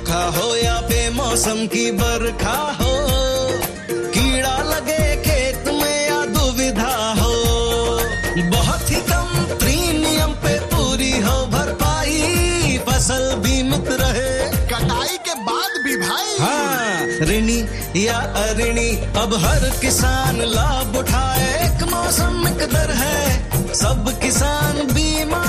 सूखा हो या बेमौसम की बरखा हो कीड़ा लगे खेत में या दुविधा हो बहुत ही कम प्रीमियम पे पूरी हो भरपाई फसल बीमित रहे कटाई के बाद भी भाई हाँ ऋणी या अऋणी अब हर किसान लाभ उठाए एक मौसम एक दर है सब किसान बीमा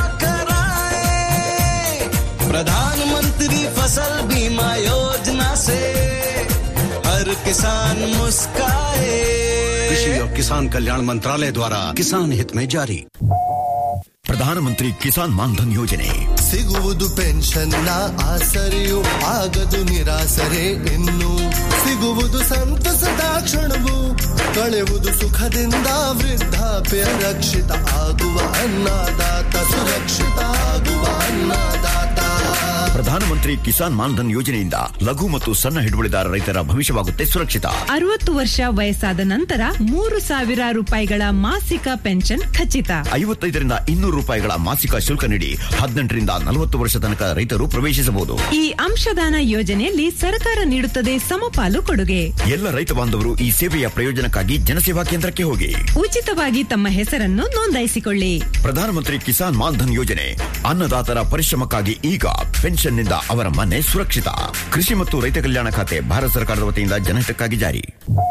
कराए प्रधानमंत्री फसल बीमा योजना से हर किसान मुस्काए कृषि और किसान कल्याण मंत्रालय द्वारा किसान हित में जारी ಪ್ರಧಾನಮಂತ್ರಿ ಕಿಸಾನ್ ಮಾನ್ಧನ್ ಯೋಜನೆ ಸಿಗುವುದು ಪೆನ್ಷನ್ನ ಆಸರೆಯು ಆಗದು ನಿರಾಸರೆ ಇನ್ನು ಸಿಗುವುದು ಸಂತಸದ ಕ್ಷಣವು ಕಳೆಯುವುದು ಸುಖದಿಂದ ವೃದ್ಧಾಪ್ಯ ರಕ್ಷಿತ ಆಗುವ ಅನ್ನದಾತ ಸುರಕ್ಷಿತ ಆಗುವ ಅನ್ನದಾತ ಪ್ರಧಾನಮಂತ್ರಿ ಕಿಸಾನ್ ಮಾನ್ಧನ್ ಯೋಜನೆಯಿಂದ ಲಘು ಮತ್ತು ಸಣ್ಣ ಹಿಡುವಳಿದಾರ ರೈತರ ಭವಿಷ್ಯವಾಗುತ್ತೆ ಸುರಕ್ಷಿತ ಅರವತ್ತು ವರ್ಷ ವಯಸ್ಸಾದ ನಂತರ ಮೂರು ಸಾವಿರ ರೂಪಾಯಿಗಳ ಮಾಸಿಕ ಪೆನ್ಷನ್ ಖಚಿತ ಐವತ್ತೈದರಿಂದ ಇನ್ನೂರು ರೂಪಾಯಿಗಳ ಮಾಸಿಕ ಶುಲ್ಕ ನೀಡಿ ಹದಿನೆಂಟರಿಂದ ನಲವತ್ತು ವರ್ಷ ತನಕ ರೈತರು ಪ್ರವೇಶಿಸಬಹುದು ಈ ಅಂಶದಾನ ಯೋಜನೆಯಲ್ಲಿ ಸರ್ಕಾರ ನೀಡುತ್ತದೆ ಸಮಪಾಲು ಕೊಡುಗೆ ಎಲ್ಲ ರೈತ ಬಾಂಧವರು ಈ ಸೇವೆಯ ಪ್ರಯೋಜನಕ್ಕಾಗಿ ಜನಸೇವಾ ಕೇಂದ್ರಕ್ಕೆ ಹೋಗಿ ಉಚಿತವಾಗಿ ತಮ್ಮ ಹೆಸರನ್ನು ನೋಂದಾಯಿಸಿಕೊಳ್ಳಿ ಪ್ರಧಾನಮಂತ್ರಿ ಕಿಸಾನ್ ಮಾನ್ಧನ್ ಯೋಜನೆ ಅನ್ನದಾತರ ಪರಿಶ್ರಮಕ್ಕಾಗಿ ಈಗ ಪೆನ್ಷನ್ನಿಂದ ಅವರ ಮನೆ ಸುರಕ್ಷಿತ ಕೃಷಿ ಮತ್ತು ರೈತ ಕಲ್ಯಾಣ ಖಾತೆ ಭಾರತ ಸರ್ಕಾರದ ವತಿಯಿಂದ ಜನಹಿತಕ್ಕಾಗಿ ಜಾರಿ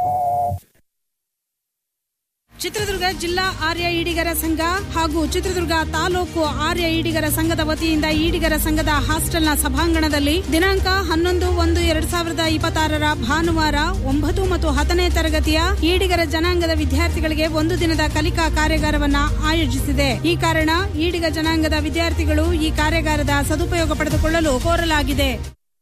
ಚಿತ್ರದುರ್ಗ ಜಿಲ್ಲಾ ಆರ್ಯ ಈಡಿಗರ ಸಂಘ ಹಾಗೂ ಚಿತ್ರದುರ್ಗ ತಾಲೂಕು ಆರ್ಯ ಈಡಿಗರ ಸಂಘದ ವತಿಯಿಂದ ಈಡಿಗರ ಸಂಘದ ಹಾಸ್ಟೆಲ್ನ ಸಭಾಂಗಣದಲ್ಲಿ ದಿನಾಂಕ ಹನ್ನೊಂದು ಒಂದು ಎರಡ್ ಸಾವಿರದ ಇಪ್ಪತ್ತಾರರ ಭಾನುವಾರ ಒಂಬತ್ತು ಮತ್ತು ಹತ್ತನೇ ತರಗತಿಯ ಈಡಿಗರ ಜನಾಂಗದ ವಿದ್ಯಾರ್ಥಿಗಳಿಗೆ ಒಂದು ದಿನದ ಕಲಿಕಾ ಕಾರ್ಯಾಗಾರವನ್ನ ಆಯೋಜಿಸಿದೆ ಈ ಕಾರಣ ಈಡಿಗ ಜನಾಂಗದ ವಿದ್ಯಾರ್ಥಿಗಳು ಈ ಕಾರ್ಯಾಗಾರದ ಸದುಪಯೋಗ ಪಡೆದುಕೊಳ್ಳಲು ಕೋರಲಾಗಿದೆ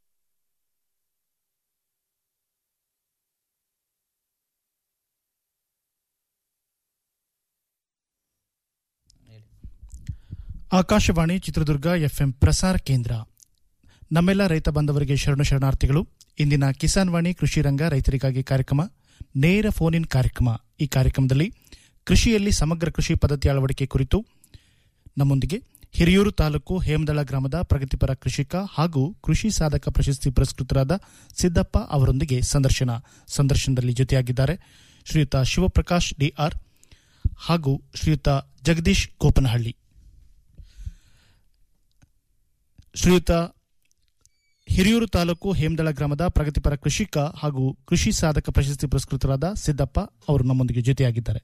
ಆಕಾಶವಾಣಿ ಚಿತ್ರದುರ್ಗ ಎಫ್ಎಂ ಪ್ರಸಾರ ಕೇಂದ್ರ ನಮ್ಮೆಲ್ಲ ರೈತ ಬಾಂಧವರಿಗೆ ಶರಣು ಶರಣಾರ್ಥಿಗಳು ಇಂದಿನ ಕಿಸಾನ್ ವಾಣಿ ಕೃಷಿ ರಂಗ ರೈತರಿಗಾಗಿ ಕಾರ್ಯಕ್ರಮ ನೇರ ಫೋನ್ ಇನ್ ಕಾರ್ಯಕ್ರಮ ಈ ಕಾರ್ಯಕ್ರಮದಲ್ಲಿ ಕೃಷಿಯಲ್ಲಿ ಸಮಗ್ರ ಕೃಷಿ ಪದ್ಧತಿ ಅಳವಡಿಕೆ ಕುರಿತು ನಮ್ಮೊಂದಿಗೆ ಹಿರಿಯೂರು ತಾಲೂಕು ಹೇಮದಳ ಗ್ರಾಮದ ಪ್ರಗತಿಪರ ಕೃಷಿಕ ಹಾಗೂ ಕೃಷಿ ಸಾಧಕ ಪ್ರಶಸ್ತಿ ಪುರಸ್ಕೃತರಾದ ಸಿದ್ದಪ್ಪ ಅವರೊಂದಿಗೆ ಸಂದರ್ಶನ ಸಂದರ್ಶನದಲ್ಲಿ ಜೊತೆಯಾಗಿದ್ದಾರೆ ಶ್ರೀಯುತ ಶಿವಪ್ರಕಾಶ್ ಡಿಆರ್ ಹಾಗೂ ಶ್ರೀಯುತ ಜಗದೀಶ್ ಗೋಪನಹಳ್ಳಿ ಶ್ರೀಯುತ ಹಿರಿಯೂರು ತಾಲೂಕು ಹೇಮದಳ ಗ್ರಾಮದ ಪ್ರಗತಿಪರ ಕೃಷಿಕ ಹಾಗೂ ಕೃಷಿ ಸಾಧಕ ಪ್ರಶಸ್ತಿ ಪುರಸ್ಕೃತರಾದ ಸಿದ್ದಪ್ಪ ಅವರು ನಮ್ಮೊಂದಿಗೆ ಜೊತೆಯಾಗಿದ್ದಾರೆ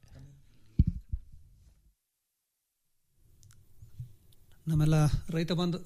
ನಮ್ಮೆಲ್ಲ ರೈತ ಬಂಧು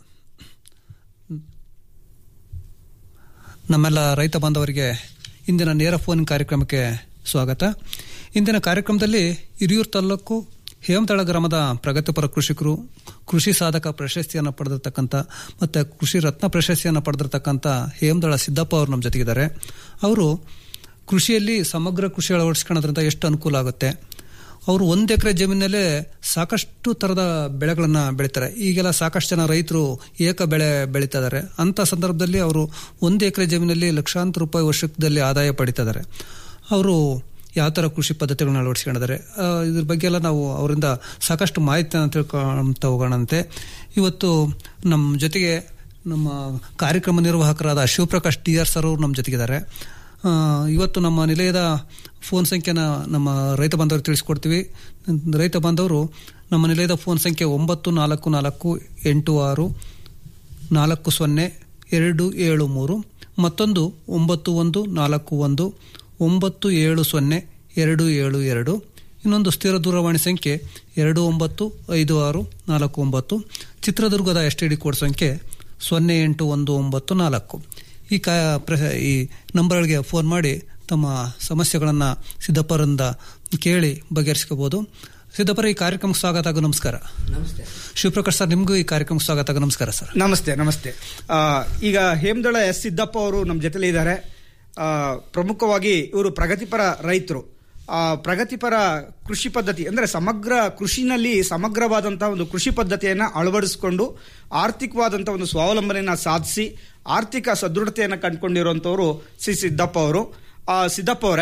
ನಮ್ಮೆಲ್ಲ ರೈತ ಬಾಂಧವರಿಗೆ ಇಂದಿನ ನೇರ ಫೋನ್ ಕಾರ್ಯಕ್ರಮಕ್ಕೆ ಸ್ವಾಗತ ಇಂದಿನ ಕಾರ್ಯಕ್ರಮದಲ್ಲಿ ಹಿರಿಯೂರು ತಾಲೂಕು ಹೇಮತಳ ಗ್ರಾಮದ ಪ್ರಗತಿಪರ ಕೃಷಿಕರು ಕೃಷಿ ಸಾಧಕ ಪ್ರಶಸ್ತಿಯನ್ನು ಪಡೆದಿರ್ತಕ್ಕಂಥ ಮತ್ತು ಕೃಷಿ ರತ್ನ ಪ್ರಶಸ್ತಿಯನ್ನು ಪಡೆದಿರ್ತಕ್ಕಂಥ ಹೇಮದಳ ಸಿದ್ದಪ್ಪ ಅವರು ನಮ್ಮ ಜೊತೆಗಿದ್ದಾರೆ ಅವರು ಕೃಷಿಯಲ್ಲಿ ಸಮಗ್ರ ಕೃಷಿ ಅಳವಡಿಸ್ಕೊಳ್ಳೋದ್ರಿಂದ ಎಷ್ಟು ಅನುಕೂಲ ಆಗುತ್ತೆ ಅವರು ಒಂದು ಎಕರೆ ಜಮೀನಲ್ಲೇ ಸಾಕಷ್ಟು ಥರದ ಬೆಳೆಗಳನ್ನು ಬೆಳೀತಾರೆ ಈಗೆಲ್ಲ ಸಾಕಷ್ಟು ಜನ ರೈತರು ಏಕ ಬೆಳೆ ಬೆಳೀತಾ ಇದ್ದಾರೆ ಅಂಥ ಸಂದರ್ಭದಲ್ಲಿ ಅವರು ಒಂದು ಎಕರೆ ಜಮೀನಲ್ಲಿ ಲಕ್ಷಾಂತರ ರೂಪಾಯಿ ವರ್ಷದಲ್ಲಿ ಆದಾಯ ಪಡಿತಾ ಇದ್ದಾರೆ ಅವರು ಯಾವ ಥರ ಕೃಷಿ ಪದ್ಧತಿಗಳನ್ನ ಅಳವಡಿಸ್ಕೊಂಡಿದ್ದಾರೆ ಆ, ಇದ್ರ ಬಗ್ಗೆ ಎಲ್ಲ ನಾವು ಅವರಿಂದ ಸಾಕಷ್ಟು ಮಾಹಿತಿಯನ್ನು ತಿಳ್ಕೊಂತ ಹೋಗೋಣಂತೆ ಇವತ್ತು ನಮ್ಮ ಜೊತೆಗೆ ನಮ್ಮ ಕಾರ್ಯಕ್ರಮ ನಿರ್ವಾಹಕರಾದ ಶಿವಪ್ರಕಾಶ್ ಟಿ ಆರ್ ಸರ್ ಅವರು ನಮ್ಮ ಜೊತೆಗಿದ್ದಾರೆ ಆ, ಇವತ್ತು ನಮ್ಮ ನಿಲಯದ ಫೋನ್ ಸಂಖ್ಯೆನ ನಮ್ಮ ರೈತ ಬಾಂಧವರು ತಿಳಿಸ್ಕೊಡ್ತೀವಿ ರೈತ ಬಾಂಧವರು ನಮ್ಮ ನಿಲಯದ ಫೋನ್ ಸಂಖ್ಯೆ ಒಂಬತ್ತು ನಾಲ್ಕು ನಾಲ್ಕು ಎಂಟು ಆರು ನಾಲ್ಕು ಸೊನ್ನೆ ಎರಡು ಏಳು ಮೂರು ಮತ್ತೊಂದು ಒಂಬತ್ತು ಒಂದು ನಾಲ್ಕು ಒಂದು ಒಂಬತ್ತು ಏಳು ಸೊನ್ನೆ ಎರಡು ಏಳು ಎರಡು ಇನ್ನೊಂದು ಸ್ಥಿರ ದೂರವಾಣಿ ಸಂಖ್ಯೆ ಎರಡು ಒಂಬತ್ತು ಐದು ಆರು ನಾಲ್ಕು ಒಂಬತ್ತು ಚಿತ್ರದುರ್ಗದ ಎಸ್ ಟಿ ಡಿ ಕೋಡ್ ಸಂಖ್ಯೆ ಸೊನ್ನೆ ಎಂಟು ಒಂದು ಒಂಬತ್ತು ನಾಲ್ಕು ಈ ಕಾ ಪ್ರ ಈ ನಂಬರ್ಗಳಿಗೆ ಫೋನ್ ಮಾಡಿ ತಮ್ಮ ಸಮಸ್ಯೆಗಳನ್ನು ಸಿದ್ದಪ್ಪರಿಂದ ಕೇಳಿ ಬಗೆಹರಿಸ್ಕೋಬೋದು ಸಿದ್ದಪ್ಪರ ಈ ಕಾರ್ಯಕ್ರಮಕ್ಕೆ ಸ್ವಾಗತ ಹಾಗೂ ನಮಸ್ಕಾರ ನಮಸ್ತೆ ಶಿವಪ್ರಕಾಶ್ ಸರ್ ನಿಮಗೂ ಈ ಕಾರ್ಯಕ್ರಮಕ್ಕೆ ಸ್ವಾಗತ ಹಾಗೂ ನಮಸ್ಕಾರ ಸರ್ ನಮಸ್ತೆ ನಮಸ್ತೆ ಆ, ಈಗ ಹೇಮದಳ ಎಸ್ ಸಿದ್ದಪ್ಪ ಅವರು ನಮ್ಮ ಜೊತೆಲಿ ಇದ್ದಾರೆ ಆ, ಪ್ರಮುಖವಾಗಿ ಇವರು ಪ್ರಗತಿಪರ ರೈತರು ಆ, ಪ್ರಗತಿಪರ ಕೃಷಿ ಪದ್ಧತಿ ಅಂದರೆ ಸಮಗ್ರ ಕೃಷಿನಲ್ಲಿ ಸಮಗ್ರವಾದಂತಹ ಒಂದು ಕೃಷಿ ಪದ್ಧತಿಯನ್ನು ಅಳವಡಿಸಿಕೊಂಡು ಆರ್ಥಿಕವಾದಂತಹ ಒಂದು ಸ್ವಾವಲಂಬನೆಯನ್ನು ಸಾಧಿಸಿ ಆರ್ಥಿಕ ಸದೃಢತೆಯನ್ನು ಕಂಡುಕೊಂಡಿರುವಂಥವರು ಸಿ ಸಿದ್ದಪ್ಪ ಅವರು ಆ, ಸಿದ್ದಪ್ಪ ಅವರೇ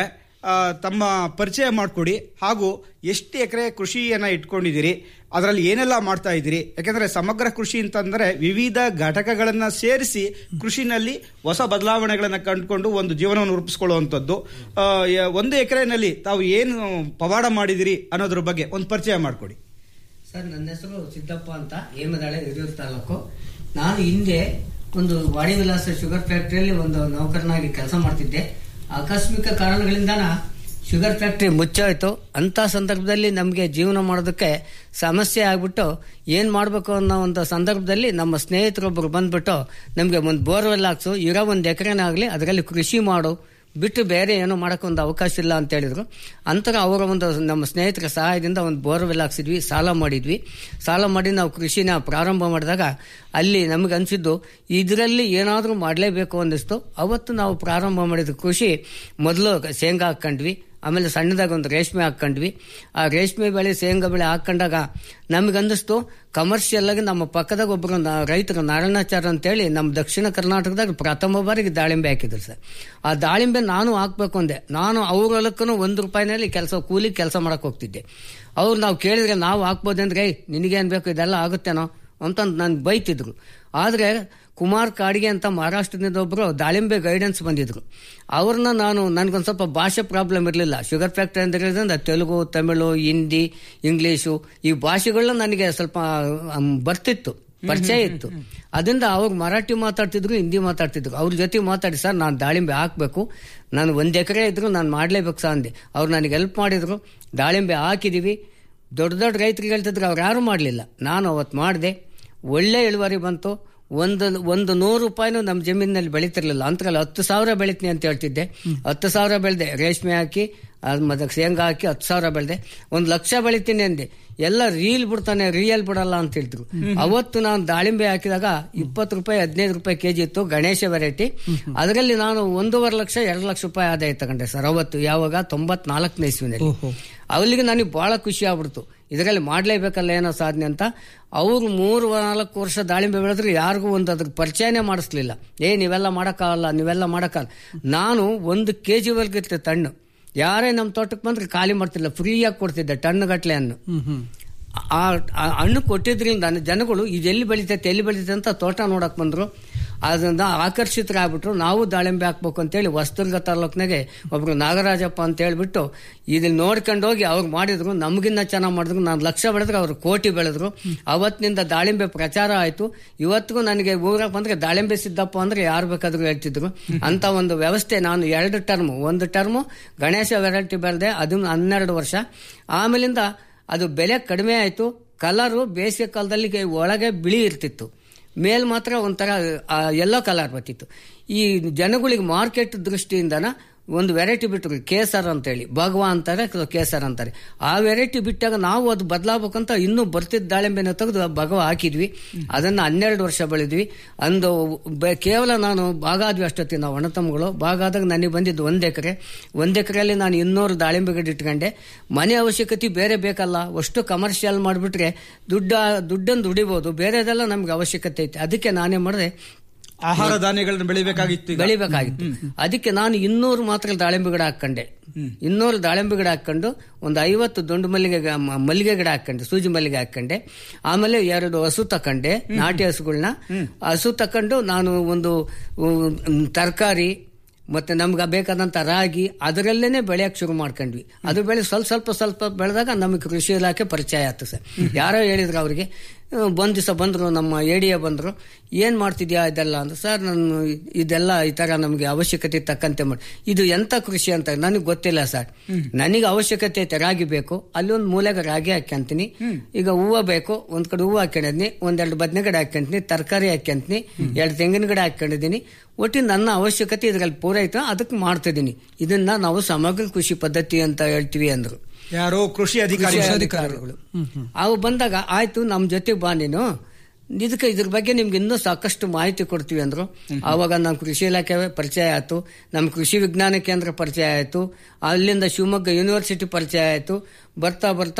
ಆ, ತಮ್ಮ ಪರಿಚಯ ಮಾಡಿಕೊಡಿ ಹಾಗೂ ಎಷ್ಟು ಎಕರೆ ಕೃಷಿಯನ್ನ ಇಟ್ಕೊಂಡಿದ್ದೀರಿ ಅದರಲ್ಲಿ ಏನೆಲ್ಲ ಮಾಡ್ತಾ ಇದ್ದೀರಿ ಯಾಕೆಂದ್ರೆ ಸಮಗ್ರ ಕೃಷಿ ಅಂತಂದ್ರೆ ವಿವಿಧ ಘಟಕಗಳನ್ನ ಸೇರಿಸಿ ಕೃಷಿನಲ್ಲಿ ಹೊಸ ಬದಲಾವಣೆಗಳನ್ನ ಕಂಡುಕೊಂಡು ಒಂದು ಜೀವನವನ್ನು ರೂಪಿಸ್ಕೊಳ್ಳುವಂಥದ್ದು ಆ, ಯ- ಒಂದು ಎಕರೆನಲ್ಲಿ ತಾವು ಏನು ಪವಾಡ ಮಾಡಿದಿರಿ ಅನ್ನೋದ್ರ ಬಗ್ಗೆ ಒಂದು ಪರಿಚಯ ಮಾಡಿಕೊಡಿ ಸರ್ ನನ್ನ ಹೆಸರು ಸಿದ್ದಪ್ಪ ಅಂತ ಹೇಮದಾಳೆ ಹಿರಿಯೂರು ತಾಲೂಕು ನಾನು ಹಿಂದೆ ಒಂದು ವಾಡಿ ವಿಲಾಸ ಶುಗರ್ ಫ್ಯಾಕ್ಟರಿಯಲ್ಲಿ ಒಂದು ನೌಕರನಾಗಿ ಕೆಲಸ ಮಾಡ್ತಿದ್ದೆ ಆಕಸ್ಮಿಕ ಕಾರಣಗಳಿಂದ ಶುಗರ್ ಫ್ಯಾಕ್ಟರಿ ಮುಚ್ಚಾಯ್ತು ಅಂತ ಸಂದರ್ಭದಲ್ಲಿ ನಮಗೆ ಜೀವನ ಮಾಡೋದಕ್ಕೆ ಸಮಸ್ಯೆ ಆಗ್ಬಿಟ್ಟು ಏನ್ ಮಾಡಬೇಕು ಅನ್ನೋ ಒಂದು ಸಂದರ್ಭದಲ್ಲಿ ನಮ್ಮ ಸ್ನೇಹಿತರೊಬ್ಬರು ಬಂದ್ಬಿಟ್ಟು ನಮಗೆ ಒಂದು ಬೋರ್ವೆಲ್ ಹಾಕ್ಸು ಇರೋ ಒಂದು ಎಕರೆನಾಗಲಿ ಅದರಲ್ಲಿ ಕೃಷಿ ಮಾಡು ಬಿಟ್ಟು ಬೇರೆ ಏನೋ ಮಾಡಕ್ಕೆ ಒಂದು ಅವಕಾಶ ಇಲ್ಲ ಅಂತ ಹೇಳಿದ್ರು ಅಂತರ ಅವರ ಒಂದು ನಮ್ಮ ಸ್ನೇಹಿತರ ಸಹಾಯದಿಂದ ಒಂದು ಬೋರ್ವೆಲ್ ಹಾಕ್ಸಿದ್ವಿ ಸಾಲ ಮಾಡಿದ್ವಿ ಸಾಲ ಮಾಡಿ ನಾವು ಕೃಷಿನ ಪ್ರಾರಂಭ ಮಾಡಿದಾಗ ಅಲ್ಲಿ ನಮಗೆ ಅನಿಸಿದ್ದು ಇದರಲ್ಲಿ ಏನಾದರೂ ಮಾಡಲೇಬೇಕು ಅನ್ನಿಸ್ತು ಅವತ್ತು ನಾವು ಪ್ರಾರಂಭ ಮಾಡಿದ ಕೃಷಿ ಮೊದಲು ಶೇಂಗಾ ಹಾಕ್ಕೊಂಡ್ವಿ ಆಮೇಲೆ ಸಣ್ಣದಾಗ ಒಂದು ರೇಷ್ಮೆ ಹಾಕ್ಕೊಂಡ್ವಿ ಆ ರೇಷ್ಮೆ ಬೆಳೆ ಶೇಂಗಾ ಬೆಳೆ ಹಾಕೊಂಡಾಗ ನಮಗೆ ಅನ್ನಿಸ್ತು ಕಮರ್ಷಿಯಲ್ ಆಗಿ ನಮ್ಮ ಪಕ್ಕದಾಗ ಒಬ್ಬರು ನಾ- ರೈತರು ನಾರಾಯಣಾಚಾರ್ಯ ಅಂತೇಳಿ ನಮ್ಮ ದಕ್ಷಿಣ ಕರ್ನಾಟಕದಾಗ ಪ್ರಥಮ ಬಾರಿಗೆ ದಾಳಿಂಬೆ ಹಾಕಿದ್ರು ಸರ್ ಆ ದಾಳಿಂಬೆ ನಾನು ಹಾಕ್ಬೇಕು ಅಂದೆ ನಾನು ಅವ್ರ ಹೊಲಕ್ಕೂ ಒಂದು ರೂಪಾಯಿನಲ್ಲಿ ಕೆಲಸ ಕೂಲಿ ಕೆಲಸ ಮಾಡಕ್ ಹೋಗ್ತಿದ್ದೆ ಅವ್ರು ನಾವು ಕೇಳಿದ್ರೆ ನಾವು ಹಾಕ್ಬೋದಂದ್ರೆ ಏಯ್ ನಿನಗೇನ್ ಬೇಕು ಇದೆಲ್ಲ ಆಗುತ್ತೇನೋ ಅಂತ ನಾನು ಬೈತಿದ್ರು ಆದ್ರೆ ಕುಮಾರ್ ಕಾಡಿಗೆ ಅಂತ ಮಹಾರಾಷ್ಟ್ರದಿಂದ ಒಬ್ಬರು ದಾಳಿಂಬೆ ಗೈಡೆನ್ಸ್ ಬಂದಿದ್ರು ಅವ್ರನ್ನ ನಾನು ನನ್ಗೊಂದು ಸ್ವಲ್ಪ ಭಾಷೆ ಪ್ರಾಬ್ಲಮ್ ಇರಲಿಲ್ಲ ಶುಗರ್ ಫ್ಯಾಕ್ಟರಿ ಅಂತ ಹೇಳಿದ್ರೆ ತೆಲುಗು ತಮಿಳು ಹಿಂದಿ ಇಂಗ್ಲೀಷು ಈ ಭಾಷೆಗಳನ್ನ ನನಗೆ ಸ್ವಲ್ಪ ಅಮ್, ಬರ್ತಿತ್ತು ಪರಿಚಯ ಇತ್ತು ಅದರಿಂದ ಅವ್ರು ಮರಾಠಿ ಮಾತಾಡ್ತಿದ್ರು ಹಿಂದಿ ಮಾತಾಡ್ತಿದ್ರು ಅವ್ರ ಜೊತೆ ಮಾತಾಡಿ ಸರ್ ನಾನು ದಾಳಿಂಬೆ ಹಾಕ್ಬೇಕು ನಾನು ಒಂದ್ ಎಕರೆ ಇದ್ರು ನಾನು ಮಾಡ್ಲೇಬೇಕು ಸರ್ ಅಂದೆ ಅವ್ರು ನನಗೆ ಹೆಲ್ಪ್ ಮಾಡಿದ್ರು ದಾಳಿಂಬೆ ಹಾಕಿದೀವಿ ದೊಡ್ಡ ದೊಡ್ಡ ರೈತರಿಗೆ ಹೇಳ್ತಿದ್ರು ಅವ್ರು ಯಾರು ಮಾಡಲಿಲ್ಲ ನಾನು ಅವತ್ತು ಮಾಡಿದೆ ಒಳ್ಳೆ ಇಳುವರಿ ಬಂತು ಒಂದು ಒಂದು ನೂರು ರೂಪಾಯಿನೂ ನಮ್ಮ ಜಮೀನಿನಲ್ಲಿ ಬೆಳೀತಿರ್ಲಿಲ್ಲ ಅಂತರಲ್ಲಿ ಹತ್ತು ಸಾವಿರ ಬೆಳಿತೀನಿ ಅಂತ ಹೇಳ್ತಿದ್ದೆ ಹತ್ತು ಸಾವಿರ ಬೆಳೆದೆ ರೇಷ್ಮೆ ಹಾಕಿ ಅದ್ ಮತ್ತೆ ಶೇಂಗಾ ಹಾಕಿ ಹತ್ತು ಸಾವಿರ ಬೆಳೆದೆ ಒಂದು ಲಕ್ಷ ಬೆಳಿತೀನಿ ಅಂದೆ ಎಲ್ಲ ರೀಲ್ ಬಿಡ್ತಾನೆ ರಿಯಲ್ ಬಿಡಲ್ಲ ಅಂತ ಹೇಳ್ತಿದ್ರು ಅವತ್ತು ನಾನು ದಾಳಿಂಬೆ ಹಾಕಿದಾಗ ಇಪ್ಪತ್ತು ರೂಪಾಯಿ ಹದಿನೈದು ರೂಪಾಯಿ ಕೆಜಿ ಇತ್ತು ಗಣೇಶ ವೆರೈಟಿ ಅದರಲ್ಲಿ ನಾನು ಒಂದೂವರೆ ಲಕ್ಷ ಎರಡು ಲಕ್ಷ ರೂಪಾಯಿ ಆದಾಯ ತಗೊಂಡೆ ಸರ್ ಅವತ್ತು ಯಾವಾಗ ತೊಂಬತ್ನಾಲ್ಕನೇ ಇಸ್ವಿನಲ್ಲಿ ಅವಳಿಗೆ ನನಗೆ ಬಹಳ ಖುಷಿ ಆಗ್ಬಿಡ್ತು ಇದರಲ್ಲಿ ಮಾಡ್ಲೇಬೇಕಲ್ಲ ಏನೋ ಸಾಧನೆ ಅಂತ ಅವರು ಮೂರು ನಾಲ್ಕು ವರ್ಷ ದಾಳಿಂಬೆ ಬೆಳೆದ್ರು ಯಾರಿಗೂ ಒಂದು ಅದ್ರ ಪರಿಚಯನೇ ಮಾಡಿಸ್ಲಿಲ್ಲ ಏ ನೀವೆಲ್ಲ ಮಾಡೋಕ್ಕಾಗಲ್ಲ ನೀವೆಲ್ಲ ಮಾಡೋಕ್ಕಾಗಲ್ಲ ನಾನು ಒಂದು ಕೆ ಜಿ ವರ್ಗಿರ್ತೆ ತಣ್ಣು ಯಾರೇ ನಮ್ಮ ತೋಟಕ್ಕೆ ಬಂದ್ರೆ ಖಾಲಿ ಮಾಡ್ತಿಲ್ಲ ಫ್ರೀಯಾಗಿ ಕೊಡ್ತಿದ್ದೆ ಟನ್ ಗಟ್ಲೆ ಹಣ್ಣು ಆ ಆ ಹಣ್ಣು ಕೊಟ್ಟಿದ್ರಿಂದ ಜನಗಳು ಇದು ಎಲ್ಲಿ ಬೆಳಿತೈತೆ ಎಲ್ಲಿ ಬೆಳಿತೈತೆ ಅಂತ ತೋಟ ನೋಡಕ್ ಬಂದ್ರು ಅದರಿಂದ ಆಕರ್ಷಿತರಾಗ್ಬಿಟ್ರು ನಾವು ದಾಳಿಂಬೆ ಹಾಕ್ಬೇಕು ಅಂತೇಳಿ ಹೊಸದುರ್ಗ ತಾಲೂಕ್ನಾಗೆ ಒಬ್ರು ನಾಗರಾಜಪ್ಪ ಅಂತ ಹೇಳ್ಬಿಟ್ಟು ಇದನ್ನ ನೋಡ್ಕೊಂಡು ಹೋಗಿ ಅವ್ರು ಮಾಡಿದ್ರು ನಮಗಿನ್ನ ಚೆನ್ನಾಗಿ ಮಾಡಿದ್ರು ನಾನು ಲಕ್ಷ ಬೆಳೆದ್ರು ಅವ್ರು ಕೋಟಿ ಬೆಳೆದ್ರು ಅವತ್ತಿನಿಂದ ದಾಳಿಂಬೆ ಪ್ರಚಾರ ಆಯ್ತು ಇವತ್ತಿಗೂ ನನಗೆ ಊರಾಗ ಬಂದ್ರೆ ದಾಳಿಂಬೆ ಸಿದ್ದಪ್ಪ ಅಂದ್ರೆ ಯಾರು ಬೇಕಾದ್ರೂ ಹೇಳ್ತಿದ್ರು ಅಂತ ಒಂದು ವ್ಯವಸ್ಥೆ ನಾನು ಎರಡು ಟರ್ಮ್ ಒಂದು ಟರ್ಮು ಗಣೇಶ ವೆರೈಟಿ ಬೆಳೆದೆ ಅದು ಹನ್ನೆರಡು ವರ್ಷ ಆಮೇಲಿಂದ ಅದು ಬೆಲೆ ಕಡಿಮೆ ಆಯಿತು ಕಲರು ಬೇಸಿಗೆ ಕಾಲದಲ್ಲಿ ಗೆ- ಒಳಗೆ ಬಿಳಿ ಇರ್ತಿತ್ತು ಮೇಲ್ ಮಾತ್ರ ಒಂಥರ ಎಲ್ಲೋ ಕಲರ್ ಬರ್ತಿತ್ತು ಈ ಜನಗಳಿಗೆ ಮಾರ್ಕೆಟ್ ದೃಷ್ಟಿಯಿಂದನ ಒಂದು ವೆರೈಟಿ ಬಿಟ್ಟರು ಕೇಸರ್ ಅಂತೇಳಿ ಭಗವಾ ಅಂತಾರೆ ಅಥವಾ ಕೇಸರ್ ಅಂತಾರೆ ಆ ವೆರೈಟಿ ಬಿಟ್ಟಾಗ ನಾವು ಅದು ಬದಲಾಗಬೇಕಂತ ಇನ್ನೂ ಬರ್ತಿದ್ದ ದಾಳಿಂಬೆನ ತೆಗೆದು ಭಗವ ಹಾಕಿದ್ವಿ ಅದನ್ನ ಹನ್ನೆರಡು ವರ್ಷ ಬೆಳೆದ್ವಿ ಅಂದು ಬ- ಕೇವಲ ನಾನು ಬಾಗಾದ್ವಿ ಅಷ್ಟೊತ್ತಿ ನಾವು ಅಣ್ಣತಮ್ಮಗಳು ಬಾಗಾದಾಗ ನನಗೆ ಬಂದಿದ್ದು ಒಂದ್ ಎಕರೆ ಒಂದ್ ಎಕರೆಯಲ್ಲಿ ನಾನು ಇನ್ನೂರು ದಾಳಿಂಬೆ ಗಿಡ ಇಟ್ಕೊಂಡೆ ಮನೆ ಅವಶ್ಯಕತೆ ಬೇರೆ ಬೇಕಲ್ಲ ಅಷ್ಟು ಕಮರ್ಷಿಯಲ್ ಮಾಡಿಬಿಟ್ರೆ ದುಡ್ಡ ದುಡ್ಡನ್ನು ದುಡಿಬಹುದು ಬೇರೆದೆಲ್ಲ ನಮ್ಗೆ ಅವಶ್ಯಕತೆ ಐತೆ ಅದಕ್ಕೆ ನಾನೇ ಮಾಡಿದೆ ಆಹಾರ ಧಾನ್ಯಗಳನ್ನ ಬೆಳಿಬೇಕಾಗಿತ್ತು ಈಗ. ಬೆಳಿಬೇಕಾಗಿತ್ತು ಅದಕ್ಕೆ ನಾನು ಇನ್ನೂರು ಮಾತ್ರ ದಾಳಿಂಬೆ ಗಿಡ ಹಾಕೊಂಡೆ ಇನ್ನೂರು ದಾಳಿಂಬೆ ಗಿಡ ಹಾಕೊಂಡು ಒಂದು ಐವತ್ತು ದೊಂಡು ಮಲ್ಲಿಗೆ ಗ- ಮ- ಮಲ್ಲಿಗೆ ಗಿಡ ಹಾಕೊಂಡೆ ಸೂಜಿ ಮಲ್ಲಿಗೆ ಹಾಕೊಂಡೆ ಆಮೇಲೆ ಎರಡು ಹಸು ತಕೊಂಡೆ ನಾಟಿ ಹಸುಗಳನ್ನ ಹಸು ತಕೊಂಡು ನಾನು ಒಂದು ತರಕಾರಿ ಮತ್ತೆ ನಮ್ಗೆ ಬೇಕಾದಂತ ರಾಗಿ ಅದರಲ್ಲೇನೆ ಬೆಳೆಯಕ್ಕೆ ಶುರು ಮಾಡ್ಕೊಂಡ್ವಿ ಅದು ಬೆಳೆ ಸ್ವಲ್ಪ ಸ್ವಲ್ಪ ಸ್ವಲ್ಪ ಬೆಳೆದಾಗ ನಮಗೆ ಕೃಷಿ ಇಲಾಖೆ ಪರಿಚಯ ಆಯ್ತು ಸರ್ ಯಾರೋ ಹೇಳಿದ್ರು ಅವರಿಗೆ ಒಂದ್ ದಿವಸ ಬಂದ್ರು ನಮ್ಮ ಎಡಿಯ ಬಂದ್ರು ಏನ್ ಮಾಡ್ತಿದ್ಯಾ ಇದೆಲ್ಲ ಅಂದ್ರೆ ಸರ್ ನಾನು ಇದೆಲ್ಲ ಈ ತರ ನಮಗೆ ಅವಶ್ಯಕತೆ ತಕ್ಕಂತೆ ಮಾಡಿ ಇದು ಎಂತ ಕೃಷಿ ಅಂತ ನನಗೆ ಗೊತ್ತಿಲ್ಲ ಸರ್ ನನಗೆ ಅವಶ್ಯಕತೆ ಐತೆ ರಾಗಿ ಬೇಕು ಅಲ್ಲಿ ಒಂದು ಮೂಲೆಗೆ ರಾಗಿ ಹಾಕ್ಯಂತೀನಿ ಈಗ ಹೂವು ಬೇಕು ಒಂದ್ ಕಡೆ ಹೂವು ಹಾಕೊಂಡಿದ್ನಿ ಒಂದೆರಡು ಬದನೆ ಗಿಡ ಹಾಕ್ಯಂತೀನಿ ತರಕಾರಿ ಹಾಕ್ಯಂತೀನಿ ಎರಡು ತೆಂಗಿನ ಗಿಡ ಹಾಕೊಂಡಿದ್ದೀನಿ ಒಟ್ಟಿನ ನನ್ನ ಅವಶ್ಯಕತೆ ಇದ್ರಲ್ಲಿ ಪೂರೈತ ಅದಕ್ಕೆ ಮಾಡ್ತಿದ್ದೀನಿ ಇದನ್ನ ನಾವು ಸಮಗ್ರ ಕೃಷಿ ಪದ್ಧತಿ ಅಂತ ಹೇಳ್ತೀವಿ ಅಂದ್ರು ಯಾರೋ ಕೃಷಿ ಅಧಿಕಾರಿ ಕೃಷಿ ಅಧಿಕಾರಿಗಳು ಅವು ಬಂದಾಗ ಆಯ್ತು ನಮ್ ಜೊತೆ ಬಾ ನೀನು ಇದಕ್ಕೆ ಇದ್ರ ಬಗ್ಗೆ ನಿಮ್ಗೆ ಇನ್ನೂ ಸಾಕಷ್ಟು ಮಾಹಿತಿ ಕೊಡ್ತೀವಿ ಅಂದ್ರು ಆವಾಗ ನಮ್ಮ ಕೃಷಿ ಇಲಾಖೆ ಪರಿಚಯ ಆಯ್ತು ನಮ್ಮ ಕೃಷಿ ವಿಜ್ಞಾನ ಕೇಂದ್ರ ಪರಿಚಯ ಆಯ್ತು ಅಲ್ಲಿಂದ ಶಿವಮೊಗ್ಗ ಯೂನಿವರ್ಸಿಟಿ ಪರಿಚಯ ಆಯ್ತು ಬರ್ತಾ ಬರ್ತಾ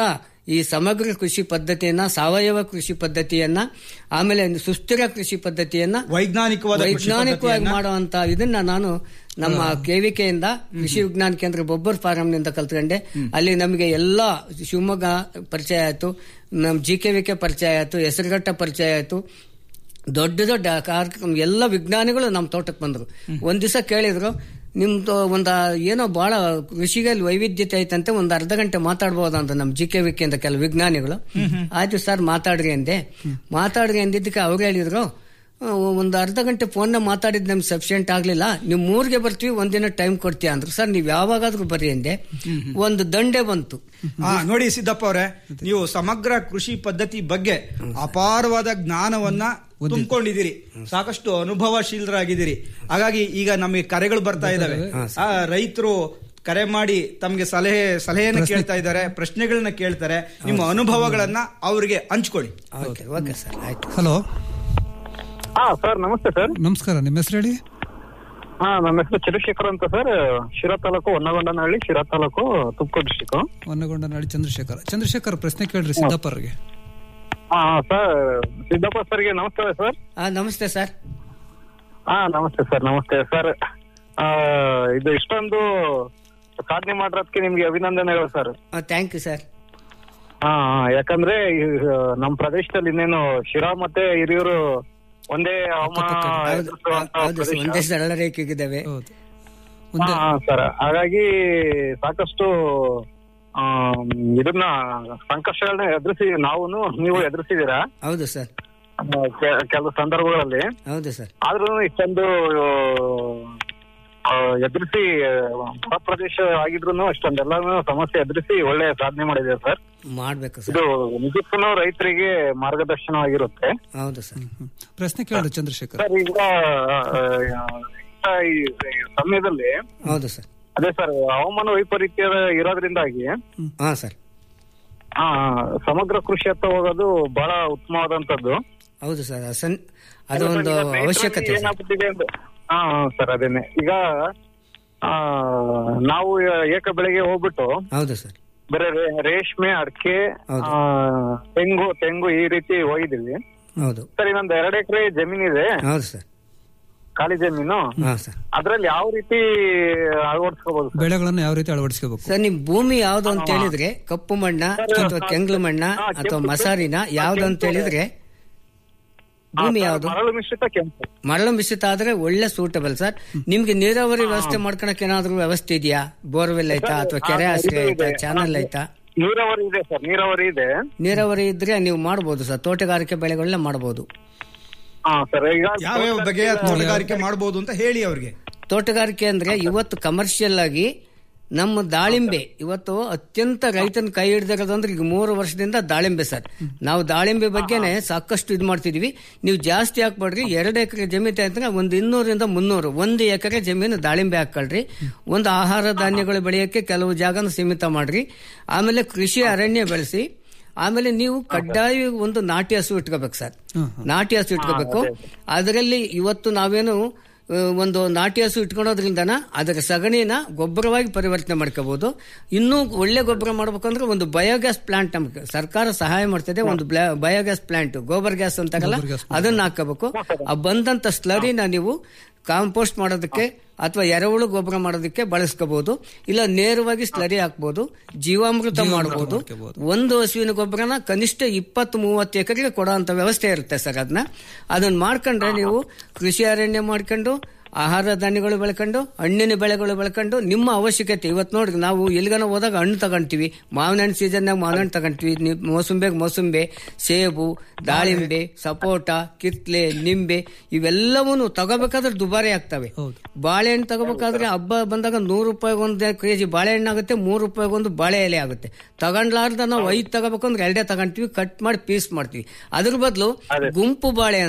ಈ ಸಮಗ್ರ ಕೃಷಿ ಪದ್ಧತಿಯನ್ನ ಸಾವಯವ ಕೃಷಿ ಪದ್ಧತಿಯನ್ನ ಆಮೇಲೆ ಸುಸ್ಥಿರ ಕೃಷಿ ಪದ್ಧತಿಯನ್ನ ವೈಜ್ಞಾನಿಕವಾದ ಕೃಷಿ ವೈಜ್ಞಾನಿಕವಾಗಿ ಪದ್ಧತಿಯನ್ನ- ಮಾಡುವಂತ ಇದನ್ನ ನಾನು ನಮ್ಮ ಕೆವಿಕೆಯಿಂದ ಕೃಷಿ ವಿಜ್ಞಾನ ಕೇಂದ್ರ ಬೊಬ್ಬರ್ ಫಾರಂನಿಂದ ಕಲ್ತ್ಕೊಂಡೆ ಅಲ್ಲಿ ನಮಗೆ ಎಲ್ಲ ಶಿವಮೊಗ್ಗ ಪರಿಚಯ ಆಯ್ತು ನಮ್ ಜಿ ಕೆ ವಿ ಕೆ ಪರಿಚಯ ಆಯ್ತು ಹೆಸರುಘಟ್ಟ ಪರಿಚಯ ಆಯ್ತು ದೊಡ್ಡ ದೊಡ್ಡ ಕಾರ್ಯಕ್ರಮ ಎಲ್ಲ ವಿಜ್ಞಾನಿಗಳು ನಮ್ಮ ತೋಟಕ್ಕೆ ಬಂದರು ಒಂದ್ ದಿವಸ ಕೇಳಿದ್ರು ನಿಮ್ದು ಒಂದ ಏನೋ ಬಹಳ ಕೃಷಿಗೆ ಅಲ್ಲಿ ವೈವಿಧ್ಯತೆ ಐತಂತೆ ಒಂದ್ ಅರ್ಧ ಗಂಟೆ ಮಾತಾಡ್ಬೋದು ಅಂತ ನಮ್ಮ ಜಿ ಕೆ ವಿ ಕೆ ಅಂತ ಕೆಲವು ವಿಜ್ಞಾನಿಗಳು ಆಯ್ತು ಸರ್ ಮಾತಾಡ್ರಿ ಅಂದೆ ಮಾತಾಡ್ರಿ ಅಂದಿದ್ದಕ್ಕೆ ಅವ್ರು ಹೇಳಿದ್ರು ಆ, ಒಂದು ಅರ್ಧ ಗಂಟೆ ಫೋನ್ನ ಮಾತಾಡಿದ್ ನಮ್ಗೆ ಸಫಿಷಿಯಂಟ್ ಆಗ್ಲಿಲ್ಲ ನೀವು ಮೂರ್ಗೆ ಬರ್ತೀವಿ ಒಂದಿನ ಟೈಮ್ ಕೊಡ್ತೀಯ ಅಂದ್ರು ಸರ್ ನೀವು ಯಾವಾಗಾದ್ರೂ ಬರ್ರಿ ಅಂದೆ ಒಂದು ದಂಡೆ ಬಂತು ಹಾ ನೋಡಿ ಸಿದ್ದಪ್ಪ ಅವರೇ ನೀವು ಸಮಗ್ರ ಕೃಷಿ ಪದ್ಧತಿ ಬಗ್ಗೆ ಅಪಾರವಾದ ಜ್ಞಾನವನ್ನ ತುಂಬಿಕೊಂಡಿದ್ದೀರಿ ಸಾಕಷ್ಟು ಅನುಭವಶೀಲರಾಗಿದ್ದೀರಿ ಹಾಗಾಗಿ ಈಗ ನಮಗೆ ಕರೆಗಳು ಬರ್ತಾ ಇದಾವೆ ಆ ರೈತರು ಕರೆ ಮಾಡಿ ತಮಗೆ ಸಲಹೆ ಸಲಹೆಯನ್ನು ಕೇಳ್ತಾ ಇದ್ದಾರೆ ಪ್ರಶ್ನೆಗಳನ್ನ ಕೇಳ್ತಾರೆ ನಿಮ್ಮ ಅನುಭವಗಳನ್ನ ಅವರಿಗೆ ಹಂಚ್ಕೊಳ್ಳಿ ಓಕೆ ಓಕೆ ಸರ್ ಆಯ್ತು ಹಲೋ ಹಾ ಸರ್ ನಮಸ್ತೆ ಸರ್ ನಮಸ್ಕಾರ ನಿಮ್ಮ ಹೆಸರು ಹೇಳಿ ಹಾ ನನ್ನ ಹೆಸರು ಚಂದ್ರಶೇಖರ್ ಅಂತ ಸರ್ ಶಿರಾ ತಾಲೂಕು ಹೊನ್ನಗೊಂಡನಹಳ್ಳಿ ಶಿರಾ ತಾಲೂಕು ತುಮಕೂರು ಡಿಸ್ಟಿಕ್ ಹೊನ್ನಗೊಂಡನಹಳ್ಳಿ ಚಂದ್ರಶೇಖರ್ ಚಂದ್ರಶೇಖರ್ ಪ್ರಶ್ನೆ ಕೇಳ್ರಿ ಸಿದ್ದಪ್ಪರಿಗೆ ಹಾ ಸರ್ ಸಿದ್ದಪ್ಪ ಸರ್ಗೆ ನಮಸ್ಕಾರ ಸರ್ ನಮಸ್ತೆ ಸರ್ ಹಾ ನಮಸ್ತೆ ಸರ್ ನಮಸ್ತೆ ಸರ್ ಆ, ಇದು ಇಷ್ಟೊಂದು ಸಾಧನೆ ಮಾಡಿರೋದಕ್ಕೆ ನಿಮ್ಗೆ ಅಭಿನಂದನೆಗಳು ಸರ್ ಥ್ಯಾಂಕ್ ಯು ಸರ್ ಹಾ ಹಾ, ಯಾಕಂದ್ರೆ ಈ, ನಮ್ಮ ಪ್ರದೇಶದಲ್ಲಿ ಇನ್ನೇನು ಶಿರಾ ಮತ್ತೆ ಹಿರಿಯೂರು ಒಂದೇ ಹವಾಮಾನ ಎದುರಿಸುವಂತ ಹೌದು ಸರ್ ಪ್ರದೇಶ. ಒಂದೇ ಸರಳ ರೇಖೆಗಿದ್ದಾವೆ ಹಾ, ಹಾ, ಸರ್ ಹಾಗಾಗಿ ಸಾಕಷ್ಟು ಆ, ಇದನ್ನ ಸಂಕಷ್ಟಗಳನ್ನ ಎದುರಿಸಿ ನಾವು ನೀವು ಎದುರಿಸಿದೀರಾ ಹೌದು ಸರ್ ಕೆಲವು ಸಂದರ್ಭಗಳಲ್ಲಿ ಹೌದು ಸರ್ ಆದ್ರೂ ಇಷ್ಟೊಂದು ಎದುರಿಸಿ ಹೊರ ಪ್ರದೇಶ ಆಗಿದ್ರು ಇಷ್ಟೊಂದೆಲ್ಲಾನು ಸಮಸ್ಯೆ ಎದುರಿಸಿ ಒಳ್ಳೆ ಸಾಧನೆ ಮಾಡಿದೆ ಸರ್ ಮಾಡ್ಬೇಕು ಇದು ಸರ್ ನಿಜಕ್ಕೂ ರೈತರಿಗೆ ಮಾರ್ಗದರ್ಶನವಾಗಿರುತ್ತೆ ಹೌದು ಸರ್ ಪ್ರಶ್ನೆ ಕೇಳ್ರಿ ಚಂದ್ರಶೇಖರ್ ಸರ್ ಈಗ ಆ, ಈ ಈ ಸಮಯದಲ್ಲಿ ಹೌದು ಸರ್ ಅದೇ ಸರ್ ಹವಾಮಾನ ವೈಪರೀತ್ಯ ಇರೋದ್ರಿಂದಾಗಿ ಹಾ ಸರ್ ಆ, ಸಮಗ್ರ ಕೃಷಿ ಹತ್ತ ಹೋಗೋದು ಬಹಳ ಉತ್ತಮವಾದಂತದ್ದು ಹೌದು ಸರ್ ಅಸನ್ ಅದು ಒಂದು ಅವಶ್ಯಕತೆ ಸರ್. ಏನಾಗ್ಬಿಟ್ಟಿದೆ ಅಂದ್ರೆ ಹಾ ಸರ್ ಅದೇನೆ ಈಗ ಆ, ನಾವು ಏಕ ಬೆಳೆಗೆ ಹೋಗ್ಬಿಟ್ಟು ಹೌದು ಸರ್ ಬೇರೆ ರೇ- ರೇಷ್ಮೆ ಅಡಿಕೆ ತೆಂಗು ತೆಂಗು ಈ ರೀತಿ ಹೋಗಿದ್ದೀವಿ ಹೌದು ಸರ್ ಇನ್ನೊಂದು ಎರಡು ಎಕರೆ ಜಮೀನಿದೆ ಹೌದು ಸರ್ ಖಾಲಿ ಜಮೀನು ಹಾ ಸರ್ ಅದ್ರಲ್ಲಿ ಯಾವ ರೀತಿ ಅಳವಡಿಸ್ಕೋಬಹುದು ಬೆಳೆಗಳನ್ನು ಯಾವ ರೀತಿ ಅಳವಡಿಸ್ಕೋಬೇಕು ಸರ್ ನಿಮ್ ಭೂಮಿ ಯಾವ್ದು ಅಂತ ಹೇಳಿದ್ರೆ ಕಪ್ಪು ಮಣ್ಣ ಅಥವಾ ಕೆಂಗ್ಲು ಮಣ್ಣ ಅಥವಾ ಮಸಾರಿನ ಯಾವ್ದು ಅಂತ ಹೇಳಿದ್ರೆ ಭೂಮಿ ಯಾವ್ದು ಮರಳು ಮಿಶ್ರಿತ ಕೆಂಪು ಮರಳು ಮಿಶ್ರಿತ ಆದ್ರೆ ಒಳ್ಳೆ ಸೂಟಬಲ್ ಸರ್ ನಿಮ್ಗೆ ನೀರಾವರಿ ವ್ಯವಸ್ಥೆ ಮಾಡ್ಕೊಳಕ್ ಏನಾದ್ರು ವ್ಯವಸ್ಥೆ ಇದೆಯಾ ಬೋರ್ವೆಲ್ ಐತಾ ಅಥವಾ ಕೆರೆ ಆಶ್ರಯ ಐತಾ ಚಾನಲ್ ಐತಾ ನೀರಾವರಿ ಇದೆ ಸರ್ ನೀರಾವರಿ ಇದೆ ನೀರಾವರಿ ಇದ್ರೆ ನೀವು ಮಾಡಬಹುದು ಸರ್ ತೋಟಗಾರಿಕೆ ಬೆಳೆಗಳನ್ನ ಮಾಡಬಹುದು ಹಾ ಸರ್ ಈಗ ಯಾವ್ಯಾವ ಬಗೆಯ ತೋಟಗಾರಿಕೆ ಮಾಡಬಹುದು ಅಂತ ಹೇಳಿ ಅವ್ರಿಗೆ ತೋಟಗಾರಿಕೆ ಅಂದ್ರೆ ಇವತ್ತು ಕಮರ್ಷಿಯಲ್ ಆಗಿ ನಮ್ಮ ದಾಳಿಂಬೆ ಇವತ್ತು ಅತ್ಯಂತ ರೈತನ ಕೈ ಹಿಡ್ದಿರೋದಂದ್ರೆ ಈಗ ಮೂರು ವರ್ಷದಿಂದ ದಾಳಿಂಬೆ ಸರ್ ನಾವು ದಾಳಿಂಬೆ ಬಗ್ಗೆನೆ ಸಾಕಷ್ಟು ಇದು ಮಾಡ್ತಿದೀವಿ ನೀವು ಜಾಸ್ತಿ ಹಾಕ್ಬೇಡ್ರಿ ಎರಡು ಎಕರೆ ಜಮೀನು ಅಂದ್ರೆ ಒಂದು ಇನ್ನೂರಿಂದ ಮುನ್ನೂರು ಒಂದು ಎಕರೆ ಜಮೀನು ದಾಳಿಂಬೆ ಹಾಕೊಳ್ರಿ ಒಂದು ಆಹಾರ ಧಾನ್ಯಗಳು ಬೆಳೆಯೋಕೆ ಕೆಲವು ಜಾಗನ ಸೀಮಿತ ಮಾಡ್ರಿ ಆಮೇಲೆ ಕೃಷಿ ಅರಣ್ಯ ಬೆಳೆಸಿ ಆಮೇಲೆ ನೀವು ಕಡ್ಡಾಯ ಒಂದು ನಾಟಿ ಹಸು ಇಟ್ಕೋಬೇಕು ಸರ್ ನಾಟಿ ಹಸು ಇಟ್ಕೋಬೇಕು ಅದರಲ್ಲಿ ಇವತ್ತು ನಾವೇನು ಆ, ಒಂದು ನಾಟಿ ಹಸು ಇಟ್ಕೊಳೋದ್ರಿಂದನ ಅದರ ಸಗಣಿನ ಗೊಬ್ಬರವಾಗಿ ಪರಿವರ್ತನೆ ಮಾಡ್ಕೋಬಹುದು ಇನ್ನೂ ಒಳ್ಳೆ ಗೊಬ್ಬರ ಮಾಡ್ಬೇಕಂದ್ರೆ ಒಂದು ಬಯೋಗ್ಯಾಸ್ ಪ್ಲಾಂಟ್ ನಮ್ಗೆ ಸರ್ಕಾರ ಸಹಾಯ ಮಾಡ್ತಿದೆ ಒಂದು ಬಯೋಗ್ಯಾಸ್ ಪ್ಲಾಂಟ್ ಗೋಬರ್ ಗ್ಯಾಸ್ ಅಂತಾರಲ್ಲ ಅದನ್ನ ಹಾಕೋಬೇಕು ಆ ಬಂದಂತ ಸ್ಲರಿನ ನೀವು ಕಾಂಪೋಸ್ಟ್ ಮಾಡೋದಕ್ಕೆ ಅಥವಾ ಎರೆಹುಳು ಗೊಬ್ಬರ ಮಾಡೋದಕ್ಕೆ ಬಳಸ್ಕೋಬಹುದು ಇಲ್ಲ ನೇರವಾಗಿ ಸ್ಲರಿ ಹಾಕ್ಬೋದು ಜೀವಾಮೃತ ಮಾಡಬಹುದು ಒಂದು ಹಸುವಿನ ಗೊಬ್ಬರನ ಕನಿಷ್ಠ ಇಪ್ಪತ್ತು ಮೂವತ್ತು ಎಕರೆಗೆ ಕೊಡೋಂಥ ವ್ಯವಸ್ಥೆ ಇರುತ್ತೆ ಸರ್ ಅದನ್ನ ಅದನ್ನ ಮಾಡ್ಕೊಂಡ್ರೆ ನೀವು ಕೃಷಿ ಅರಣ್ಯ ಮಾಡ್ಕೊಂಡು ಆಹಾರ ಧಾನ್ಯಗಳು ಬೆಳ್ಕೊಂಡು ಹಣ್ಣಿನ ಬೆಳೆಗಳು ಬೆಳ್ಕೊಂಡು ನಿಮ್ಮ ಅವಶ್ಯಕತೆ ಇವತ್ತು ನೋಡ್ರಿ ನಾವು ಎಲ್ಲಿಗನ ಹೋದಾಗ ಹಣ್ಣು ತಗೊಂತೀವಿ ಮಾವಿನ ಹಣ್ಣು ಸೀಸನ್ನಾಗ ಮಾವಿನ ಹಣ್ಣು ತಗೊಂತೀವಿ ನಿ- ಮೋಸಂಬೆಗೆ ಮೋಸಂಬೆ ಸೇಬು ದಾಳಿಂಬೆ ಸಪೋಟ ಕಿತ್ಲೆ ನಿಂಬೆ ಇವೆಲ್ಲವೂ ತಗೋಬೇಕಾದ್ರೆ ದುಬಾರಿ ಆಗ್ತವೆ ಬಾಳೆಹಣ್ಣು ತಗೋಬೇಕಾದ್ರೆ ಹಬ್ಬ ಬಂದಾಗ ನೂರು ರೂಪಾಯಿಗೆ ಒಂದು ಕೆಜಿ ಬಾಳೆಹಣ್ಣು ಆಗುತ್ತೆ ಮೂರು ರೂಪಾಯಿಗೆ ಒಂದು ಬಾಳೆ ಎಲೆ ಆಗುತ್ತೆ ತಗೊಂಡ್ಲಾರ್ದ ನಾವು ಐದು ತಗೋಬೇಕಂದ್ರೆ ಎರಡೇ ತಗೊಂತೀವಿ ಕಟ್ ಮಾಡಿ ಪೀಸ್ ಮಾಡ್ತೀವಿ ಅದ್ರ ಬದಲು ಗುಂಪು ಬಾಳೆ ಅಂತ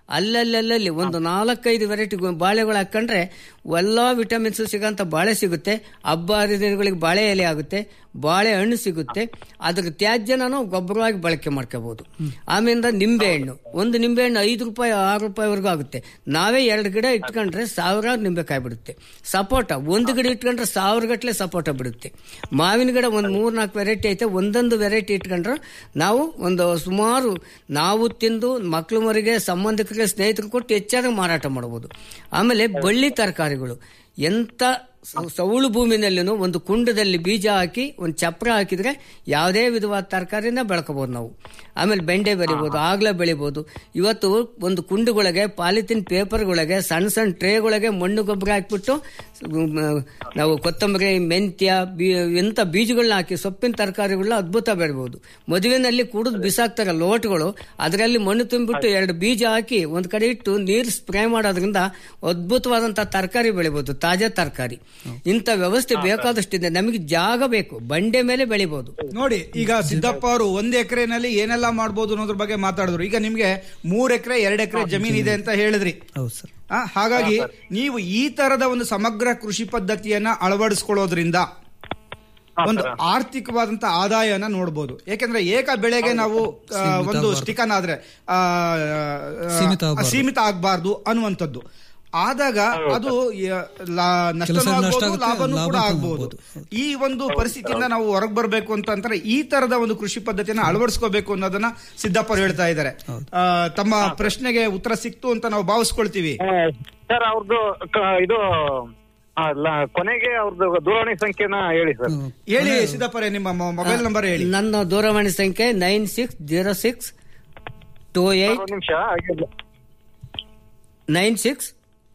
ಅಲ್ಲಲ್ಲಲ್ಲಿ ಒಂದು ನಾಲ್ಕೈದು ವೆರೈಟಿ ಬಾಳೆಗಳು ಹಾಕೊಂಡ್ರೆ ಎಲ್ಲ ವಿಟಮಿನ್ಸ್ ಸಿಗೋಂಥ ಬಾಳೆ ಸಿಗುತ್ತೆ ಹಬ್ಬ ಹರಿದಿನಗಳಿಗೆ ಬಾಳೆ ಎಲೆ ಆಗುತ್ತೆ ಬಾಳೆ ಹಣ್ಣು ಸಿಗುತ್ತೆ ಅದ್ರ ತ್ಯಾಜ್ಯನ ನಾವು ಗೊಬ್ಬರವಾಗಿ ಬಳಕೆ ಮಾಡ್ಕೋಬಹುದು ಆಮೇಲಿಂದ ನಿಂಬೆ ಹಣ್ಣು ಒಂದು ನಿಂಬೆ ಹಣ್ಣು ಐದು ರೂಪಾಯಿ ಆರು ರೂಪಾಯಿವರೆಗೂ ಆಗುತ್ತೆ ನಾವೇ ಎರಡು ಗಿಡ ಇಟ್ಕೊಂಡ್ರೆ ಸಾವಿರಾರು ನಿಂಬೆಕಾಯಿ ಬಿಡುತ್ತೆ ಸಪೋಟ ಒಂದು ಗಿಡ ಇಟ್ಕೊಂಡ್ರೆ ಸಾವಿರ ಗಟ್ಟಲೆ ಸಪೋಟ ಬಿಡುತ್ತೆ ಮಾವಿನ ಗಿಡ ಒಂದು ಮೂರ್ ನಾಲ್ಕು ವೆರೈಟಿ ಐತೆ ಒಂದೊಂದು ವೆರೈಟಿ ಇಟ್ಕೊಂಡ್ರೆ ನಾವು ಒಂದು ಸುಮಾರು ನಾವು ತಿಂದು ಮಕ್ಳು ಮರಿಗೆ ಸಂಬಂಧಿಕರಿಗೆ ಸ್ನೇಹಿತರು ಕೊಟ್ಟು ಹೆಚ್ಚಾಗಿ ಮಾರಾಟ ಮಾಡಬಹುದು ಆಮೇಲೆ ಬಳ್ಳಿ ತರಕಾರಿಗಳು ಎಂತ ಸ- ಸೌಳು ಭೂಮಿನಲ್ಲಿನೂ ಒಂದು ಕುಂಡದಲ್ಲಿ ಬೀಜ ಹಾಕಿ ಒಂದು ಚಪ್ರ ಹಾಕಿದ್ರೆ ಯಾವುದೇ ವಿಧವಾದ ತರಕಾರಿನ ಬೆಳ್ಕೋಬಹುದು ನಾವು ಆಮೇಲೆ ಬೆಂಡೆ ಬೆಳಿಬೋದು ಆಗ್ಲೇ ಬೆಳಿಬೋದು ಇವತ್ತು ಒಂದು ಕುಂಡಗಳಿಗೆ ಪಾಲಿಥಿನ್ ಪೇಪರ್ಗಳಿಗೆ ಸಣ್ಣ ಸಣ್ಣ ಟ್ರೇಗಳಿಗೆ ಮಣ್ಣು ಗೊಬ್ಬರ ಹಾಕ್ಬಿಟ್ಟು ಮ್, ನಾವು ಕೊತ್ತಂಬರಿ ಮೆಂತ್ಯ ಬೀ ಎಂಥ ಬೀಜಗಳನ್ನ ಹಾಕಿ ಸೊಪ್ಪಿನ ತರಕಾರಿಗಳನ್ನ ಅದ್ಭುತ ಬೆಳಿಬೋದು ಮದುವೆನಲ್ಲಿ ಕುಡಿದು ಬಿಸಾಕ್ತಾರೆ ಲೋಟ್ಗಳು ಅದರಲ್ಲಿ ಮಣ್ಣು ತುಂಬಿಬಿಟ್ಟು ಎರಡು ಬೀಜ ಹಾಕಿ ಒಂದ್ ಕಡೆ ಇಟ್ಟು ನೀರು ಸ್ಪ್ರೇ ಮಾಡೋದ್ರಿಂದ ಅದ್ಭುತವಾದಂತಹ ತರಕಾರಿ ಬೆಳಿಬೋದು ತಾಜಾ ತರಕಾರಿ ಇಂಥ ವ್ಯವಸ್ಥೆ ಬೇಕಾದಷ್ಟಿದೆ ನಮಗೆ ಜಾಗ ಬೇಕು ಬಂಡೆ ಮೇಲೆ ಬೆಳಿಬೋದು ನೋಡಿ ಈಗ ಸಿದ್ದಪ್ಪ ಅವರು ಒಂದ್ ಎಕರೆನಲ್ಲಿ ಏನೆಲ್ಲ ಮಾಡ್ಬೋದು ಅನ್ನೋದ್ರ ಬಗ್ಗೆ ಮಾತಾಡಿದ್ರು ಈಗ ನಿಮ್ಗೆ ಮೂರ್ ಎಕರೆ ಎರಡ್ ಎಕರೆ ಜಮೀನ್ ಇದೆ ಅಂತ ಹೇಳಿದ್ರಿ ಹೌದು ಸರ್ ಆ, ಹಾಗಾಗಿ ನೀವು ಈ ತರದ ಒಂದು ಸಮಗ್ರ ಕೃಷಿ ಪದ್ಧತಿಯನ್ನ ಅಳವಡಿಸ್ಕೊಳ್ಳೋದ್ರಿಂದ ಒಂದು ಆರ್ಥಿಕವಾದಂತ ಆದಾಯನ ನೋಡಬಹುದು ಯಾಕೆಂದ್ರೆ ಏಕ ಬೆಳೆಗೆ ನಾವು ಆ, ಒಂದು ಸ್ಟಿಕನ್ ಆದ್ರೆ ಆ, ಆ, ಸೀಮಿತ ಆಗ್ಬಾರ್ದು. ಸೀಮಿತ ಆಗಬಾರ್ದು ಅನ್ನುವಂಥದ್ದು ಆದಾಗ ಅದು ಯ- ಲಾ- ನಷ್ಟನೂ ಕೆಲಸ ನಷ್ಟ ಆಗ್ಬೋದು ಆಗುತ್ತೆ, ಲಾಭನೂ ಕೂಡ ಲಾಭ ಆಗ್ಬೋದು ಈ ಒಂದು ಪರಿಸ್ಥಿತಿಯಿಂದ ನಾವು ಹೊರಗೆ ಬರಬೇಕು ಅಂತಂದ್ರೆ ಈ ತರದ ಒಂದು ಕೃಷಿ ಪದ್ಧತಿಯನ್ನ ಅಳವಡಿಸ್ಕೋಬೇಕು ಅನ್ನೋದನ್ನ ಸಿದ್ದಪ್ಪ ಅವ್ರು ಹೇಳ್ತಾ ಇದ್ದಾರೆ ಆ, ತಮ್ಮ ಪ್ರಶ್ನೆಗೆ ಉತ್ತರ ಸಿಕ್ತು ಅಂತ ನಾವು ಭಾವಿಸ್ಕೊಳ್ತೀವಿ ಸರ್ ಅವ್ರದ್ದು ಕ- ಇದು ಆ, ಲ- ಕೊನೆಗೆ ಅವ್ರದ್ದು ದೂರವಾಣಿ ಸಂಖ್ಯೆನ ಹೇಳಿ ಸರ್ ಹೇಳಿ ಸಿದ್ದಪ್ಪರೇ ನಿಮ್ಮ ಮೊಬೈಲ್ ನಂಬರ್ ಹೇಳಿ ನನ್ನ ದೂರವಾಣಿ ಸಂಖ್ಯೆ nine six zero six two eight ಒಂದು ನಿಮಿಷ ಹಾಗೆ nine six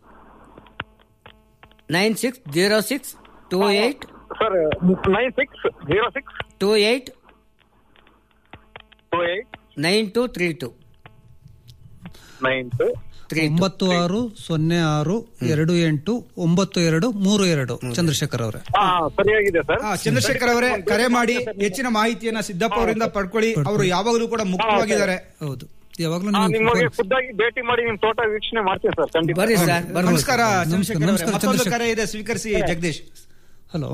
nine six zero six two eight sir nine six zero six two eight two eight nine two three two nine two three ಒಂಬತ್ತು ಆರು ಸೊನ್ನೆ ಆರು ಎರಡು ಎಂಟು ಒಂಬತ್ತು ಎರಡು ಮೂರು ಎರಡು ಚಂದ್ರಶೇಖರ್ ಅವರೇ ಹಾ ಸರಿಯಾಗಿದೆ ಸರ್ ಆ, ಚಂದ್ರಶೇಖರ್ ಅವರೇ ಕರೆ ಮಾಡಿ ಹೆಚ್ಚಿನ ಮಾಹಿತಿಯನ್ನ ಸಿದ್ದಪ್ಪ ಅವರಿಂದ ಪಡ್ಕೊಳ್ಳಿ ಅವರು ಯಾವಾಗಲೂ ಕೂಡ ಮುಕ್ತವಾಗಿದ್ದಾರೆ ಹೌದು ಯಾವಾಗ್ಲೂ ಹಾ, ನಿಮ್ಗೆ ನಿಮಗೆ ಫೋನ್- ಖುದ್ದಾಗಿ ಭೇಟಿ ಮಾಡಿ ನಿಮ್ ತೋಟ ವೀಕ್ಷಣೆ ಮಾಡ್ತೀನಿ ಸರ್ ಖಂಡಿತ ಬರ್ರಿ ಸರ್ ಬರ್ಬೋದು ನಮಸ್ಕಾರ ಚಂದ್ರಶೇಖರ್ ಅವರೇ. ನಮಸ್ಕಾರ, ಮತ್ತೊಂದು ಚಂದ್ರಶೇಖರ್. ಕರೆ ಇದೆ ಸ್ವೀಕರಿಸಿ ಜಗದೀಶ್ ಹಲೋ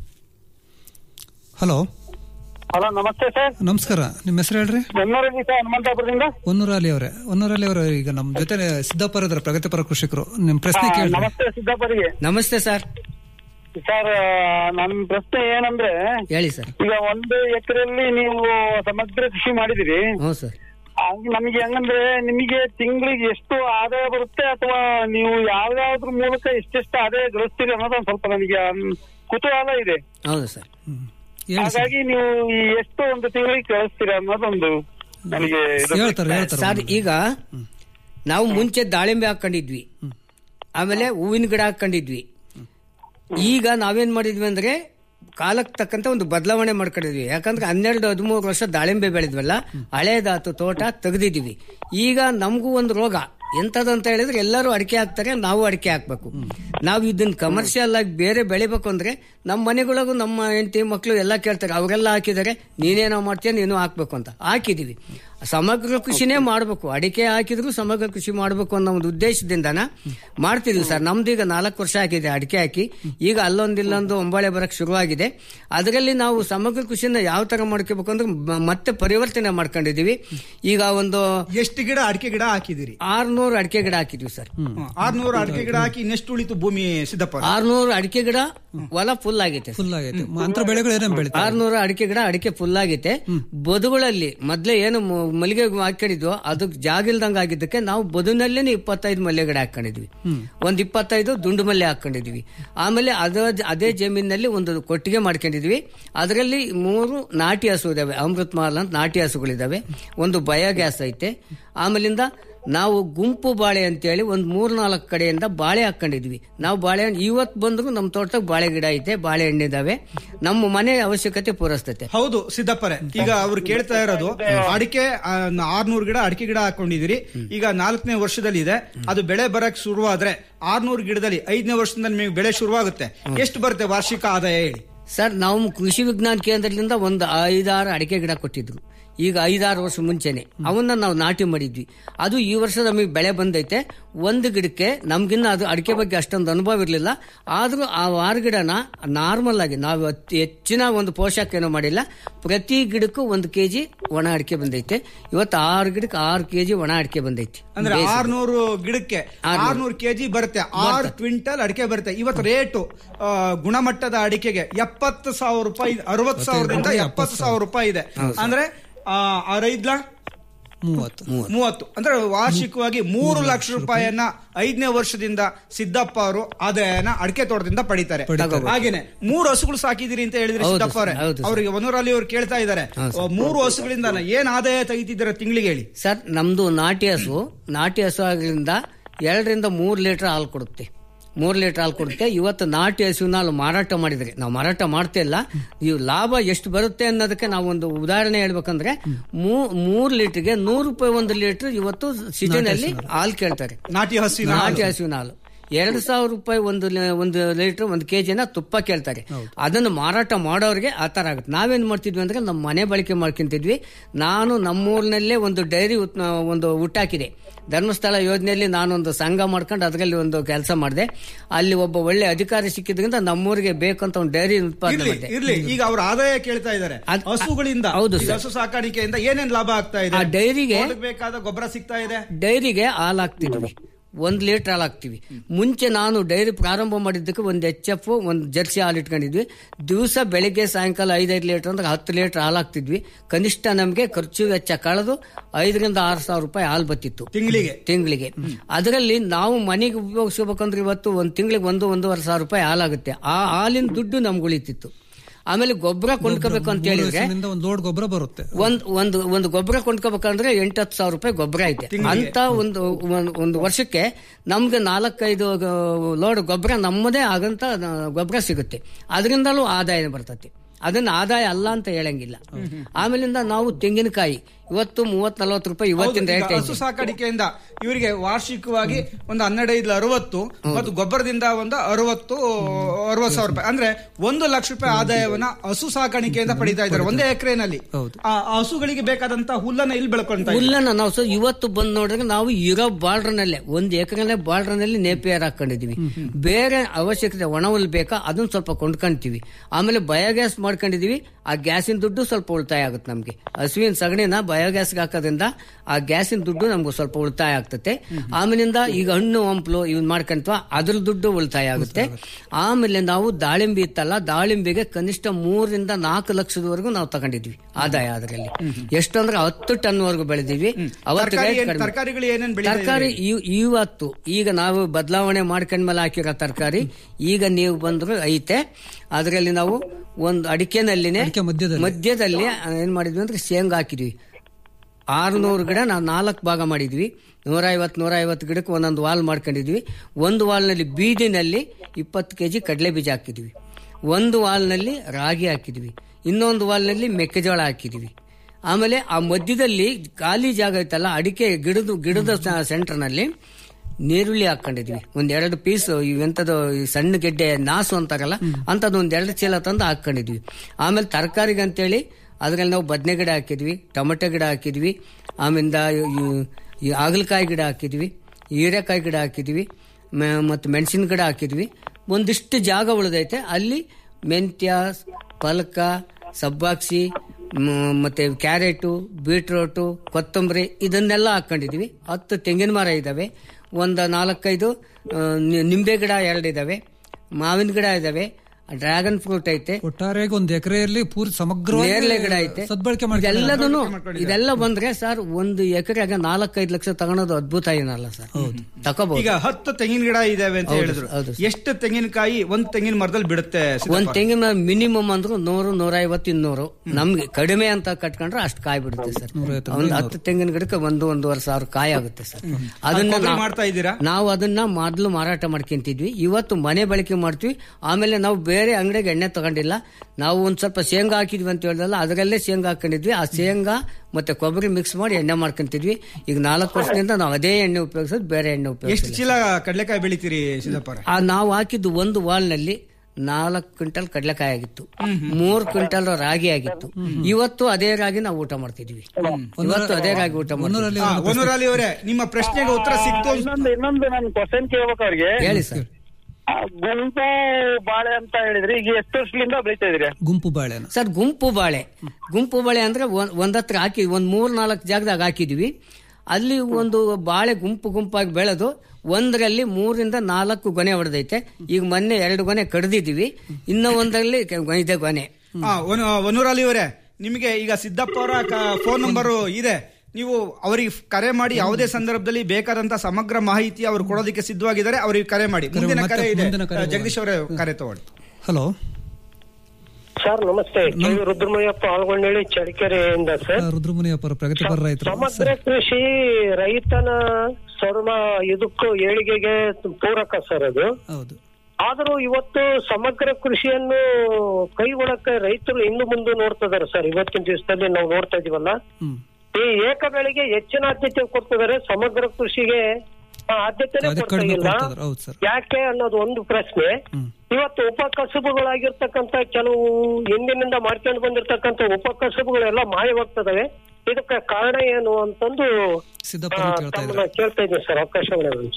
ಹಲೋ ಹಲೋ ನಮಸ್ತೆ ಸರ್ ನಮಸ್ಕಾರ ನಿಮ್ಮ ಹೆಸರು ಹೇಳ್ರಿ ಬೆಂಗಳೂರಲ್ಲಿ ಸರ್ ಹನುಮಂತಾಪುರದಿಂದ ಹೊನ್ನೂರಲ್ಲಿ ಅವರೇ ಹೊನ್ನೂರಲ್ಲಿ ಅವರೇ ಈಗ ನಮ್ಮ ಜೊತೆ ಸಿದ್ದಾಪುರ ಇದ್ದಾರೆ ಪ್ರಗತಿಪರ ಕೃಷಿಕರು ನಿಮ್ ಪ್ರಶ್ನೆ ಹಾ, ಕೇಳಿ ನಮಸ್ತೆ ಸಿದ್ದಾಪುರಿಗೆ ನಮಸ್ತೆ ಸರ್ ಸರ್ ನನ್ನ ಪ್ರಶ್ನೆ ಏನಂದ್ರೆ ಹೇಳಿ ಸರ್ ಈಗ ಒಂದು ಎಕರೆಯಲ್ಲಿ ನೀವು ಸಮಗ್ರ ಕೃಷಿ ಮಾಡಿದಿರಿ ಹ್ಞೂ ಸರ್ ಹಾಗೆ ನಮಗೆ ಹೆಂಗಂದ್ರೆ ನಿಮಗೆ ತಿಂಗಳಿಗೆ ಎಷ್ಟು ಆದಾಯ ಬರುತ್ತೆ ಅಥವಾ ನೀವು ಯಾವ್ದಾವ್ದ್ರ ಮೂಲಕ ಎಷ್ಟೆಷ್ಟು ಆದಾಯ ಗಳಿಸ್ತೀರಿ ಅನ್ನೋದೊಂದು ಸ್ವಲ್ಪ ನನಗೆ ಅನ್- ಕುತೂಹಲ ಇದೆ ಹೌದು ಸರ್ ಹೇಳಿ ಸರ್ ಹಾಗಾಗಿ ನೀವು ಈ ಎಷ್ಟು ಒಂದು ತಿಂಗಳಿಗೆ ಕಳಿಸ್ತೀರಾ ಅನ್ನೋದೊಂದು ನನಗೆ ಇದು ಹೇಳ್ತಾರೆ ಹೇಳ್ತಾರೆ ಸರ್ ಈಗ ನಾವು ಮುಂಚೆ ದಾಳಿಂಬೆ ಹಾಕೊಂಡಿದ್ವಿ ಆಮೇಲೆ ಹೂವಿನ ಗಿಡ ಹಾಕೊಂಡಿದ್ವಿ ಈಗ ನಾವೇನ್ ಮಾಡಿದ್ವಿ ಅಂದ್ರೆ ಕಾಲಕ್ಕೆ ತಕ್ಕಂತೆ ಒಂದು ಬದಲಾವಣೆ ಮಾಡ್ಕೊಂಡಿದ್ವಿ ಯಾಕಂದ್ರೆ ಹನ್ನೆರಡು ಹದಿಮೂರು ವರ್ಷ ದಾಳಿಂಬೆ ಬೆಳೆದ್ವಲ್ಲ ಹಳೇದಾತು ತೋಟ ತೆಗೆದಿದ್ವಿ ಈಗ ನಮಗೂ ಒಂದು ರೋಗ ಎಂತದಂತ ಹೇಳಿದ್ರೆ ಎಲ್ಲರೂ ಅಡಿಕೆ ಹಾಕ್ತಾರೆ ನಾವು ಅಡಿಕೆ ಹಾಕ್ಬೇಕು ನಾವು ಇದನ್ನ ಕಮರ್ಷಿಯಲ್ ಆಗಿ ಬೇರೆ ಬೆಳಿಬೇಕು ಅಂದ್ರೆ ನಮ್ಮ ಮನೆಗಳಿಗೂ ನಮ್ಮ ಹೆಂಡತಿ ಮಕ್ಕಳು ಎಲ್ಲ ಕೇಳ್ತಾರೆ ಅವರೆಲ್ಲ ಹಾಕಿದ್ದಾರೆ ನೀನೇನೋ ಮಾಡ್ತೀಯ ನೀನು ಹಾಕ್ಬೇಕು ಅಂತ ಹಾಕಿದೀವಿ ಸಮಗ್ರ ಕೃಷಿನೇ ಮಾಡಬೇಕು ಅಡಿಕೆ ಹಾಕಿದ್ರು ಸಮಗ್ರ ಕೃಷಿ ಮಾಡಬೇಕು ಅನ್ನೋ ಒಂದು ಉದ್ದೇಶದಿಂದನ ಮಾಡ್ತಿದ್ವಿ ಸರ್ ನಮ್ದು ಈಗ ನಾಲ್ಕು ವರ್ಷ ಆಗಿದೆ ಅಡಿಕೆ ಹಾಕಿ ಈಗ ಅಲ್ಲೊಂದು ಇಲ್ಲೊಂದು ಒಂಬಳೆ ಬರಕ್ ಶುರುವಾಗಿದೆ ಅದರಲ್ಲಿ ನಾವು ಸಮಗ್ರ ಕೃಷಿನ ಯಾವ ತರ ಮಾಡ್ಕೋಬೇಕು ಅಂದ್ರೆ ಮ- ಮತ್ತೆ ಪರಿವರ್ತನೆ ಮಾಡ್ಕೊಂಡಿದೀವಿ ಈಗ ಒಂದು ಎಷ್ಟು ಗಿಡ ಅಡಿಕೆ ಗಿಡ ಹಾಕಿದಿರಿ ಆರ್ನೂರು ಅಡಿಕೆ ಗಿಡ ಹಾಕಿದ್ವಿ ಸರ್ ಆರ್ನೂರು ಅಡಿಕೆ ಗಿಡ ಹಾಕಿ ಇನ್ನೆಷ್ಟು ಉಳಿತು ಭೂಮಿ ಸಿದ್ದಪ್ಪ ಆರ್ನೂರು ಅಡಿಕೆ ಗಿಡ ಹೊಲ ಫುಲ್ ಆಗೈತೆ ಫುಲ್ ಆಗೈತೆ ಅಂತರ ಬೆಳೆಗಳು ಏನೇನು ಬೆಳಿತಾರೆ ಆರ್ನೂರು ಅಡಿಕೆ ಗಿಡ ಅಡಿಕೆ ಫುಲ್ ಆಗೈತೆ ಬದುಗಳಲ್ಲಿ ಮೊದ್ಲೇ ಏನು ಮ- ಮಲ್ಲಿಗೆ ಹೂ ಹಾಕೊಂಡಿದ್ವು ಅದಕ್ಕೆ ಜಾಗ ಇಲ್ದಂಗ ಆಗಿದ್ದಕ್ಕೆ ನಾವು ಬದುನಲ್ಲೇನೆ ಇಪ್ಪತ್ತೈದು ಮಲ್ಲೆ ಗಿಡ ಹಾಕೊಂಡಿದ್ವಿ ಒಂದ್ ಇಪ್ಪತ್ತೈದು ದುಂಡು ಮಲ್ಲೆ ಹಾಕೊಂಡಿದ್ವಿ ಆಮೇಲೆ ಅದ ಅದೇ ಜಮೀನಿನಲ್ಲಿ ಒಂದು ಕೊಟ್ಟಿಗೆ ಮಾಡ್ಕೊಂಡಿದ್ವಿ ಅದರಲ್ಲಿ ಮೂರು ನಾಟಿ ಹಸು ಇದಾವೆ ಅಮೃತ್ ಮಹಲ್ ಅಂತ ನಾಟಿ ಹಸುಗಳಿದಾವೆ ಒಂದು ಬಯೋಗ್ಯಾಸ್ ಐತೆ ಆಮೇಲಿಂದ ನಾವು ಗುಂಪು ಬಾಳೆ ಅಂತೇಳಿ ಒಂದು ಮೂರ್ನಾಲ್ಕು ಕಡೆಯಿಂದ ಬಾಳೆ ಹಾಕೊಂಡಿದ್ವಿ ನಾವು ಬಾಳೆಹಣ್ಣು ಇವತ್ತು ಬಂದ್ರು ನಮ್ಮ ತೋಟದಾಗ ಬಾಳೆ ಗಿಡ ಐತೆ ಬಾಳೆ ಹಣ್ಣಿದಾವೆ ನಮ್ಮ ಮನೆ ಅವಶ್ಯಕತೆ ಪೂರೈಸ್ತೈತೆ ಹೌದು ಸಿದ್ದಪ್ಪರೆ ಈಗ ಅವ್ರು ಕೇಳ್ತಾ ಇರೋದು ಅಡಿಕೆ ಆರ್ನೂರು ಗಿಡ ಅಡಿಕೆ ಗಿಡ ಹಾಕೊಂಡಿದಿರಿ ಈಗ ನಾಲ್ಕನೇ ವರ್ಷದಲ್ಲಿ ಇದೆ ಅದು ಬೆಳೆ ಬರಕ್ ಶುರುವಾದ್ರೆ ಆರ್ನೂರು ಗಿಡದಲ್ಲಿ ಐದನೇ ವರ್ಷದಿಂದ ನಿಮಗೆ ಬೆಳೆ ಶುರುವಾಗುತ್ತೆ ಎಷ್ಟು ಬರುತ್ತೆ ವಾರ್ಷಿಕ ಆದಾಯ ಹೇಳಿ ಸರ್ ನಾವು ಕೃಷಿ ವಿಜ್ಞಾನ ಕೇಂದ್ರದಿಂದ ಒಂದು ಐದಾರು ಅಡಿಕೆ ಗಿಡ ಕೊಟ್ಟಿದ್ರು ಈಗ ಐದಾರು ವರ್ಷ ಮುಂಚೆನೆ ಅವನ್ನ ನಾವು ನಾಟಿ ಮಾಡಿದ್ವಿ ಅದು ಈ ವರ್ಷ ನಮಗೆ ಬೆಳೆ ಬಂದೈತೆ ಒಂದು ಗಿಡಕ್ಕೆ ನಮ್ಗಿನ್ನ ಅದು ಅಡಿಕೆ ಬಗ್ಗೆ ಅಷ್ಟೊಂದು ಅನುಭವ ಇರಲಿಲ್ಲ ಆದ್ರೂ ಆ ವಾರ ಗಿಡನ ನಾರ್ಮಲ್ ಆಗಿ ನಾವು ಅತಿ ಹೆಚ್ಚಿನ ಒಂದು ಪೋಷಕ ಏನೋ ಮಾಡಿಲ್ಲ ಪ್ರತಿ ಗಿಡಕ್ಕೂ ಒಂದು ಕೆಜಿ ಒಣ ಅಡಿಕೆ ಬಂದೈತೆ ಇವತ್ತು ಆರು ಗಿಡಕ್ಕೆ ಆರು ಕೆಜಿ ಒಣ ಅಡಿಕೆ ಬಂದೈತಿ ಅಂದ್ರೆ ಬೇಸಿಗೆ. ಆರ್ನೂರು ಗಿಡಕ್ಕೆ ಆರ್ನೂರು. ಆರ್ನೂರು ಕೆಜಿ ಬರುತ್ತೆ ಆರು ಕ್ವಿಂಟಲ್ ಅಡಿಕೆ ಬರುತ್ತೆ ಇವತ್ತು ರೇಟು ಆ, ಗುಣಮಟ್ಟದ ಅಡಿಕೆಗೆ ಎಪ್ಪತ್ತು ಸಾವಿರ ರೂಪಾಯಿ ಅರವತ್ತು ಸಾವಿರದಿಂದ ಎಪ್ಪತ್ತು ಸಾವಿರ ರೂಪಾಯಿ ಇದೆ ಅಂದ್ರೆ ಆ, ಆರೈದ್ಲ ಮೂವತ್ತು ಮೂವತ್ತು ಅಂದ್ರೆ ವಾರ್ಷಿಕವಾಗಿ ಮೂರು ಲಕ್ಷ ರೂಪಾಯಿಯನ್ನ ಐದನೇ ವರ್ಷದಿಂದ ಸಿದ್ದಪ್ಪ ಅವರು ಆದಾಯನ ಅಡಿಕೆ ತೋಟದಿಂದ ಪಡಿತಾರೆ ಪಡಿತಾರೆ. ಹಾಗೇನೆ ಮೂರು ಹಸುಗಳು ಸಾಕಿದಿರಿ ಅಂತ ಹೇಳಿದ್ರೆ ಹೌದು ಸಿದ್ದಪ್ಪ ಅವರೇ ಸರ್, ಹೌದು ಸರ್. ಅವರಿಗೆ ಒನೂರಲ್ಲಿ ಅವ್ರು ಕೇಳ್ತಾ ಇದ್ದಾರೆ ಮೂರು ಹಸುಗಳಿಂದ ಏನ್ ಆದಾಯ ತೆಗಿತಿದ್ದಾರೆ ತಿಂಗಳಿಗೆ ಹೇಳಿ ಸರ್ ನಮ್ದು ನಾಟಿ ಹಸು ನಾಟಿ ಹಸು ಆಗಿರಿಂದ ಎರಡರಿಂದ ಮೂರು ಲೀಟರ್ ಹಾಲು ಕೊಡುತ್ತೆ ಮೂರು ಲೀಟರ್ ಹಾಲು ಕೊಡುತ್ತೆ ಇವತ್ತು ನಾಟಿ ಹಸುವಿನ ಹಾಲು ಮಾರಾಟ ಮಾಡಿದ್ರೆ ನಾವು ಮಾರಾಟ ಮಾಡ್ತಾ ಇಲ್ಲ ಇವು ಲಾಭ ಎಷ್ಟು ಬರುತ್ತೆ ಅನ್ನೋದಕ್ಕೆ ನಾವು ಒಂದು ಉದಾಹರಣೆ ಹೇಳ್ಬೇಕಂದ್ರೆ ಮೂ- ಮೂರು ಲೀಟರ್ಗೆ ನೂರು ರೂಪಾಯಿ ಒಂದು ಲೀಟರ್ ಇವತ್ತು ಸಿಟಿನಲ್ಲಿ ಹಾಲು ಕೇಳ್ತಾರೆ ನಾಟಿ ಹಸುವಿನ ನಾಟಿ ಹಾಲು. ಹಸುವಿನ ಹಾಲು ಎರಡು ಸಾವಿರ ರೂಪಾಯಿ ಒಂದು ಲಿ- ಒಂದು ಲೀಟರ್ ಒಂದು ಕೆಜಿನ ತುಪ್ಪ ಕೇಳ್ತಾರೆ ಅದನ್ನು ಮಾರಾಟ ಮಾಡೋರಿಗೆ ಆ ತರ ಆಗುತ್ತೆ ನಾವೇನ್ ಮಾಡ್ತಿದ್ವಿ ಅಂದ್ರೆ ನಮ್ಮ ಮನೆ ಬಳಕೆ ಮಾಡ್ಕೊಂತಿದ್ವಿ ನಾನು ನಮ್ಮೂರಿನಲ್ಲೇ ಒಂದು ಡೈರಿ ಉತ್- ಒಂದು ಹುಟ್ಟಾಕಿದೆ ಧರ್ಮಸ್ಥಳ ಯೋಜನೆಯಲ್ಲಿ ನಾನೊಂದು ಸಂಘ ಮಾಡ್ಕೊಂಡು ಅದರಲ್ಲಿ ಒಂದು ಕೆಲಸ ಮಾಡಿದೆ ಅಲ್ಲಿ ಒಬ್ಬ ಒಳ್ಳೆ ಅಧಿಕಾರಿ ಸಿಕ್ಕಿದ್ರಿಂದ ನಮ್ಮೂರಿಗೆ ಬೇಕಂತ ಒಂದು ಡೈರಿ ಉತ್ಪಾದನೆ ಇರ್ಲಿ ಮಾಡಿದೆ ಇರ್ಲಿ ಈಗ ಅವ್ರ ಆದಾಯ ಕೇಳ್ತಾ ಇದ್ದಾರೆ ಅದ್- ಹಸುಗಳಿಂದ ಹೌದು ಈಗ ಸರ್. ಹಸು ಸಾಕಾಣಿಕೆಯಿಂದ ಏನೇನ್ ಲಾಭ ಆಗ್ತಾ ಇದೆ ಆ ಡೈರಿಗೆ- ತೋಟಕ್ಕೆ ಬೇಕಾದ ಗೊಬ್ಬರ ಸಿಗ್ತಾ ಇದೆ ಡೈರಿಗೆ ಹಾಲು ಹಾಕ್ತಿದ್ವಿ ಒಂದ್ ಲೀಟರ್ ಹಾಲು ಹಾಕ್ತಿವಿ ಮುಂಚೆ ನಾನು ಡೈರಿ ಪ್ರಾರಂಭ ಮಾಡಿದ್ದಕ್ಕೆ ಒಂದು ಎಚ್ ಎಫ್ ಒಂದು ಜರ್ಸಿ ಹಾಲು ಇಟ್ಕೊಂಡಿದ್ವಿ ದಿವಸ ಬೆಳಿಗ್ಗೆ ಸಾಯಂಕಾಲ ಐದೈದು ಲೀಟರ್ ಅಂದ್ರೆ ಹತ್ತು ಲೀಟರ್ ಹಾಲು ಹಾಕ್ತಿದ್ವಿ ಕನಿಷ್ಠ ನಮಗೆ ಖರ್ಚು ವೆಚ್ಚ ಕಳೆದು ಐದರಿಂದ ಆರು ಸಾವಿರ ರೂಪಾಯಿ ಹಾಲು ಬತ್ತಿತ್ತು ತಿಂಗಳಿಗೆ ತಿಂಗಳಿಗೆ ಅದರಲ್ಲಿ ನಾವು ಮನೆಗೆ ಉಪಯೋಗಿಸ್ಬೇಕಂದ್ರೆ ಇವತ್ತು ಒಂದು ತಿಂಗಳಿಗೆ ಒಂದು ಒಂದೂವರೆ ಸಾವಿರ ರೂಪಾಯಿ ಹಾಲಾಗುತ್ತೆ ಆ ಹಾಲಿನ ದುಡ್ಡು ನಮ್ಗೆ ಉಳಿತಿತ್ತು ಆಮೇಲೆ ಗೊಬ್ಬರ ಕೊಂಡ್ಕೋಬೇಕು ಅಂತ ಹೇಳಿದ್ರೆ ಒಂದು ಲೋಡ್ ಗೊಬ್ಬರ ಬರುತ್ತೆ ಒಂದ್ ಒಂದು ಒಂದು ಗೊಬ್ಬರ ಕೊಂಡ್ಕೋಬೇಕಂದ್ರೆ ಎಂಟತ್ತು ಸಾವಿರ ರೂಪಾಯಿ ಗೊಬ್ಬರ ಐತೆ ಅಂತ ಒಂದು ಒಂದ್- ಒಂದು ವರ್ಷಕ್ಕೆ ನಮ್ಗೆ ನಾಲ್ಕೈದು ಲೋಡ್ ಗೊಬ್ಬರ ನಮ್ಮದೇ ಆಗಂತ ಗೊಬ್ಬರ ಸಿಗುತ್ತೆ ಅದರಿಂದಲೂ ಆದಾಯ ಬರ್ತತಿ ಅದನ್ನ ಆದಾಯ ಅಲ್ಲ ಅಂತ ಹೇಳಂಗಿಲ್ಲ ಆಮೇಲಿಂದ ನಾವು ತೆಂಗಿನಕಾಯಿ ಇವತ್ತು ಮೂವತ್ ನಲವತ್ತು ರೂಪಾಯಿ ಇವತ್ತಿನ ಹೌದು, ಈಗ ರೇಟ್ ಹಸು ಸಾಕಾಣಿಕೆಯಿಂದ ಇವರಿಗೆ ವಾರ್ಷಿಕವಾಗಿ ಒಂದು ಹನ್ನೆರಡೈದು ಅರವತ್ತು ಮತ್ತು ಗೊಬ್ಬರದಿಂದ ಒಂದು ಅರವತ್ತು ಅರವತ್ತು ಸಾವಿರ ರೂಪಾಯಿ ಅಂದ್ರೆ ಒಂದು ಲಕ್ಷ ರೂಪಾಯಿ ಆದಾಯವನ್ನ ಹಸು ಸಾಕಾಣಿಕೆಯಿಂದ ಪಡಿತಾ ಇದ್ದಾರೆ ಒಂದೇ ಎಕರೆನಲ್ಲಿ ಆ ಆ ಹಸುಗಳಿಗೆ ಬೇಕಾದಂತ ಹುಲ್ಲನ್ನ ಇಲ್ಲಿ ಬೆಳ್ಕೊಂತ ಇದ್ದಾರೆ. ಹುಲ್ಲನ್ನ ನಾವು ಸಹ ಇವತ್ತು ಬಂದ್ ನೋಡಿದ್ರೆ ನಾವು ಇರೋ ಬಾರ್ಡರ್ನಲ್ಲೇ ಒಂದು ಎಕರೆನೇ ಬಾರ್ಡರ್ನಲ್ಲಿ ನೇಪಿಯರ್ ಹಾಕೊಂಡಿದೀವಿ ಬೇರೆ ಅವಶ್ಯಕತೆ ಒಣ ಹುಲ್ಲು ಬೇಕಾ ಅದನ್ನ ಸ್ವಲ್ಪ ಕೊಂಡ್ಕೊಂತೀವಿ ಆಮೇಲೆ ಬಯೋಗ್ಯಾಸ್ ಮಾಡ್ಕೊಂಡಿದೀವಿ ಆ ಗ್ಯಾಸಿನ ದುಡ್ಡು ಸ್ವಲ್ಪ ಉಳಿತಾಯ ಆಗುತ್ತೆ ನಮ್ಗೆ ಹಸುವಿನ ಸಗಣಿನ ಬಯೋಗ್ಯಾಸ್ಗೆ ಹಾಕೋದ್ರಿಂದ ಆ ಗ್ಯಾಸಿನ ದುಡ್ಡು ನಮ್ಗೆ ಸ್ವಲ್ಪ ಉಳಿತಾಯ ಆಗ್ತತೆ ಆಮೇಲಿಂದ ಈಗ ಹಣ್ಣು ಹಂಪ್ಲು ಇವ್ನ ಮಾಡ್ಕೊಂತೀವ ಅದ್ರ ದುಡ್ಡು ಉಳಿತಾಯ ಆಗುತ್ತೆ ಆಮೇಲೆ ನಾವು ದಾಳಿಂಬೆ ಇತ್ತಲ್ಲ ದಾಳಿಂಬೆಗೆ ಕನಿಷ್ಠ ಮೂರರಿಂದ ನಾಲ್ಕು ಲಕ್ಷದವರೆಗೂ ನಾವು ತಗೊಂಡಿದ್ವಿ ಆದಾಯ ಅದರಲ್ಲಿ ಎಷ್ಟು ಅಂದ್ರೆ ಹತ್ತು ಟನ್ ವರೆಗೂ ಬೆಳೆದಿದ್ವಿ ಅವತ್ತು ತರಕಾರಿ rate ಏನ್- ಕಡಿಮೆ. ತರಕಾರಿಗಳು ಏನೇನ್ ಬೆಳೀತಾ ತರಕಾರಿ ಇವ್- ಇವತ್ತು ಈಗ ನಾವು ಬದಲಾವಣೆ ಮಾಡ್ಕೊಂಡ್ಮೇಲೆ ಹಾಕಿರೋ ತರಕಾರಿ ಈಗ ನೀವು ಬಂದ್ರು ಐತೆ ಅದರಲ್ಲಿ ನಾವು ಒಂದು ಅಡಿಕೆನಲ್ಲಿನೇ ಮಧ್ಯದಲ್ಲಿ ಆ, ಏನ್ ಮಾಡಿದ್ವಿ ಅಂದ್ರೆ ಶೇಂಗಾ ಹಾಕಿದ್ವಿ ಆರುನೂರು ಗಿಡ ನಾವು ನಾಲ್ಕು ಭಾಗ ಮಾಡಿದ್ವಿ ನೂರ ಐವತ್ತು ನೂರ ಐವತ್ತು ಗಿಡಕ್ಕೆ ಒಂದೊಂದು ವಾಲ್ ಮಾಡ್ಕೊಂಡಿದ್ವಿ ಒಂದು ವಾಲ್ನಲ್ಲಿ ಬೀದಿನಲ್ಲಿ ಇಪ್ಪತ್ತು ಕೆ ಜಿ ಕಡಲೆ ಬೀಜ ಹಾಕಿದ್ವಿ ಒಂದು ವಾಲ್ನಲ್ಲಿ ರಾಗಿ ಹಾಕಿದ್ವಿ ಇನ್ನೊಂದು ವಾಲ್ನಲ್ಲಿ ಮೆಕ್ಕೆಜೋಳ ಹಾಕಿದ್ವಿ ಆಮೇಲೆ ಆ ಮಧ್ಯದಲ್ಲಿ ಖಾಲಿ ಜಾಗ ಐತಲ್ಲ ಅಡಿಕೆ ಗಿಡದ ಗಿಡದ ಸೆಂಟರ್ನಲ್ಲಿ ನೀರುಳ್ಳಿ ಹಾಕೊಂಡಿದ್ವಿ ಒಂದ್ ಎರಡು ಪೀಸ್ ಇವೆಂತದ್ದು ಈ ಸಣ್ಣ ಗೆಡ್ಡೆ ನಾಸು ಅಂತಾರಲ್ಲ ಅಂತದ್ ಒಂದ್ ಎರಡು ಚೀಲ ತಂದು ಹಾಕೊಂಡಿದ್ವಿ ಆಮೇಲೆ ತರಕಾರಿಗೆ ಅಂತೇಳಿ ಅದ್ರಲ್ಲಿ ನಾವು ಬದನೆ ಗಿಡ ಹಾಕಿದ್ವಿ ಟೊಮೆಟೊ ಗಿಡ ಹಾಕಿದ್ವಿ ಆಮೇಲಿಂದ ಈ- ಈ ಹಾಗಲಕಾಯಿ ಗಿಡ ಹಾಕಿದ್ವಿ ಹೀರೆಕಾಯಿ ಗಿಡ ಹಾಕಿದ್ವಿ ಮ- ಮತ್ತು ಮೆಣಸಿನ ಗಿಡ ಹಾಕಿದ್ವಿ ಒಂದಿಷ್ಟು ಜಾಗ ಉಳಿದೈತೆ ಅಲ್ಲಿ ಮೆಂತ್ಯ ಪಲಕ ಸಬ್ಬಾಕ್ಸಿ ಮ್, ಮತ್ತೆ ಕ್ಯಾರೆಟು ಬೀಟ್ರೋಟು ಕೊತ್ತಂಬರಿ ಇದನ್ನೆಲ್ಲ ಹಾಕೊಂಡಿದ್ವಿ ಹತ್ತು ತೆಂಗಿನ ಮರ ಇದಾವೆ ಒಂದು ನಾಲ್ಕೈದು ಆ, ನಿ- ನಿಂಬೆ ಗಿಡ ಎರಡು ಇದಾವೆ ಮಾವಿನ ಗಿಡ ಇದಾವೆ ಡ್ರ್ಯಾಗನ್ ಫ್ರೂಟ್ ಐತೆ ಒಟ್ಟಾರೆಯಾಗಿ ಒಂದು ಎಕರೆಯಲ್ಲಿ ಪೂರ್ತಿ ಸಮಗ್ರವಾಗಿ ನೇರಳೆ ಗಿಡ ಐತೆ ಸದ್ಬಳಕೆ ಇದೆಲ್ಲದನ್ನು ಇದೆಲ್ಲ ಬಂದ್ರೆ ಸರ್ ಒಂದು ಎಕರೆಗೆ ನಾಲ್ಕೈದು ಲಕ್ಷ ತಗೊಳೋದು ಅದ್ಭುತ ಏನಲ್ಲ ಸರ್ ತಕೋಬಹುದು ಈಗ ಹತ್ತು ತೆಂಗಿನ ಗಿಡ ಇದಾವೆ ಅಂತ ಹೌದು, ಹೇಳಿದ್ರು ಹೌದು. ಎಷ್ಟು ತೆಂಗಿನಕಾಯಿ ಒಂದ್ ತೆಂಗಿನ ಮರದಲ್ಲಿ ಬಿಡುತ್ತೆ ಸಿದ್ದಪ್ಪ? ಒಂದ್ ತೆಂಗಿನ ಮಿನಿಮಮ್ ಅಂದ್ರು ನೂರು ನೂರ ಐವತ್ತು ಇನ್ನೂರು ನಮ್ಗೆ ಕಡಿಮೆ ಅಂತ ಕಟ್ಕೊಂಡ್ರೆ ಅಷ್ಟು ಕಾಯಿ ಬಿಡುತ್ತೆ ಸರ್ ಒಂದು ಹತ್ತು ತೆಂಗಿನ ಗಿಡಕ್ಕೆ ಒಂದು ಒಂದೂವರೆ ಸಾವಿರ ಕಾಯಿ ಆಗುತ್ತೆ ಸರ್ ಅದನ್ನ ಕೊಬ್ಬರಿ ನಾವು- ಮಾಡ್ತಾ ಇದ್ದೀರಾ? ನಾವು ಅದನ್ನ ಮೊದಲು ಮಾರಾಟ ಮಾಡ್ಕೊಂತಿದ್ವಿ ಇವತ್ತು ಮನೆ ಬಳಕೆ ಮಾಡ್ತೀವಿ ಆಮೇಲೆ ನಾವು ಬೇರೆ ಅಂಗಡಿಗೆ ಎಣ್ಣೆ ತಗೊಂಡಿಲ್ಲ ನಾವು ಒಂದ್ ಸ್ವಲ್ಪ ಶೇಂಗಾ ಹಾಕಿದ್ವಿ ಅಂತ ಹೇಳಿದಲ್ಲ ಅದರಲ್ಲೇ ಶೇಂಗಾ ಹಾಕೊಂಡಿದ್ವಿ ಆ ಶೇಂಗಾ ಮತ್ತೆ ಕೊಬ್ಬರಿ ಮಿಕ್ಸ್ ಮಾಡಿ ಎಣ್ಣೆ ಮಾಡ್ಕೊಂತಿದ್ವಿ ಈಗ ನಾಲ್ಕು ವರ್ಷದಿಂದ ನಾವು ಅದೇ ಎಣ್ಣೆ ಉಪಯೋಗಿಸೋದು ಬೇರೆ ಎಣ್ಣೆ ಎಷ್ಟು ಉಪಯೋಗಿಸಿಲ್ಲ ಚೀಲ ಕಡಲೆಕಾಯಿ ಬೆಳಿತೀರಿ ಸಿದ್ದಪ್ಪ ಅವ್ರೆ? ಆ ನಾವು ಹಾಕಿದ್ದು ಒಂದು ವಾಲ್ನಲ್ಲಿ ನಾಲ್ಕು ಕ್ವಿಂಟಲ್ ಕಡಲೆಕಾಯಿ ಆಗಿತ್ತು ಮೂರ್ ಕ್ವಿಂಟಲ್ ರಾಗಿ ಆಗಿತ್ತು ಇವತ್ತು ಅದೇ ರಾಗಿ ನಾವು ಊಟ ಮಾಡ್ತಿದ್ವಿ ಇವತ್ತು ಅದೇ ರಾಗಿ ಊಟ ಮಾಡ್ತಿದ್ವಿ ಹಾ, ವನುರಾಲಿ ಅವರೇ ನಿಮ್ಮ ಪ್ರಶ್ನೆಗೆ ಉತ್ತರ ಸಿಕ್ತು ಅಂತ- ಇನ್ನೊಂದು ಇನ್ನೊಂದು ನಾನು ಕ್ವಶನ್ ಕೇಳ್ಬೇಕು ಅವ್ರಿಗೆ ಹೇಳಿ ಸರ್ ಆ, ಗುಂಪು ಬಾಳೆ ಅಂತ ಹೇಳಿದ್ರಿ ಈಗ ಎಷ್ಟು ವರ್ಷದಿಂದ ಬೆಳಿತಾ ಇದ್ರಿ ಗುಂಪು ಬಾಳೆನ ಸರ್ ಗುಂಪು ಬಾಳೆ ಗುಂಪು ಬಾಳೆ ಅಂದ್ರೆ ಒಂದ್- ಒಂದತ್ರ ಹಾಕಿ ಒಂದ್ ಮೂರ್ ನಾಲ್ಕು ಜಾಗದಾಗ ಹಾಕಿದ್ವಿ ಅಲ್ಲಿ ಒಂದು ಬಾಳೆ ಗುಂಪು ಗುಂಪಾಗಿ ಬೆಳೆದು ಒಂದರಲ್ಲಿ ಮೂರಿಂದ ನಾಲ್ಕು ಗೊನೆ ಹೊಡೆದೈತೆ ಈಗ ಮೊನ್ನೆ ಎರಡು ಗೊನೆ ಕಡ್ದಿದೀವಿ ಇನ್ನೂ ಒಂದರಲ್ಲಿ ಕೆ- ಇದೆ ಗೊನೆ ಹಾ, ವನು- ವನುರಾಲಿ ಅವರೇ ನಿಮಗೆ ಈಗ ಸಿದ್ದಪ್ಪ ಅವರ ಫೋನ್ ನಂಬರ್ ಇದೆ ನೀವು ಅವರಿಗೆ ಕರೆ ಮಾಡಿ ಯಾವುದೇ ಸಂದರ್ಭದಲ್ಲಿ ಬೇಕಾದಂತ ಸಮಗ್ರ ಮಾಹಿತಿ ಅವರು ಕೊಡೋದಕ್ಕೆ ಸಿದ್ಧವಾಗಿದ್ದಾರೆ ಅವರಿಗೆ ಕರೆ ಮಾಡಿ ಕರೆ ಮುಂದಿನ ಮತ್ತೆ ಕರೆ ಇದೆ ಮುಂದಿನ ಕರೆ ಜಗದೀಶ್ ಅವರೇ ಕರೆ ತಗೊಳ್ಳಿ ಹಲೋ ಸರ್ ನಮಸ್ತೆ ಕೆ ವಿ ರುದ್ರಮಯ್ಯಪ್ಪ ಆಳ್ಗೊಂಡಳ್ಳಿ ಚಳ್ಳಕೆರೆಯಿಂದ ಸರ್ ರುದ್ರಮುನಿಯಪ್ಪರ ಪ್ರಗತಿಪರ ರೈತರು ಸಮಗ್ರ ಕೃಷಿ ರೈತನ ಸರ್ವ ಇದಕ್ಕೂ ಏಳಿಗೆಗೆ ಪೂರಕ ಸರ್ ಅದು ಹೌದು ಆದರೂ ಇವತ್ತು ಸಮಗ್ರ ಕೃಷಿಯನ್ನು ಕೈಗೊಳ್ಳಕ್ಕೆ ರೈತರು ಇನ್ನು ಮುಂದೆ ನೋಡ್ತಿದ್ದಾರೆ ಸರ್ ಇವತ್ತಿನ ದಿವಸದಲ್ಲಿ ನಾವು ನೋಡ್ತಾ ಇದೀವಲ್ಲ ಈ ಏಕ ಬೆಳೆಗೆ ಹೆಚ್ಚಿನ ಆದ್ಯತೆ ಕೊಡ್ತಿದ್ದಾರೆ ಸಮಗ್ರ ಕೃಷಿಗೆ ಆ, ಆದ್ಯತೆನೇ ಅದಕ್ಕೆ ಕೊಡ್ತಾ ಕಡಿಮೆ ಇಲ್ಲ ಕೊಡ್ತಿದ್ದಾರೆ, ಹೌದು ಸರ್. ಯಾಕೆ ಅನ್ನೋದು ಒಂದು ಪ್ರಶ್ನೆ ಇವತ್ತು ಉಪಕಸಬುಗಳಾಗಿರ್ತಕ್ಕಂತ ಕೆಲವು ಹಿಂದಿನಿಂದ ಮಾಡ್ಕೊಂಡು ಬಂದಿರತಕ್ಕಂತ ಉಪಕಸಬುಗಳೆಲ್ಲ ಮಾಯವಾಗ್ತದವೆ ಇದಕ್ಕೆ ಕಾರಣ ಏನು ಅಂತಂದು ಸಿದ್ದಪ್ಪ ಆ, ಕೇಳ್ತಾ ತಮ್ಮನ್ನ ಕೇಳ್ತಾ ಇದ್ದೀನಿ ಸರ್ ಅವಕಾಶಗಳು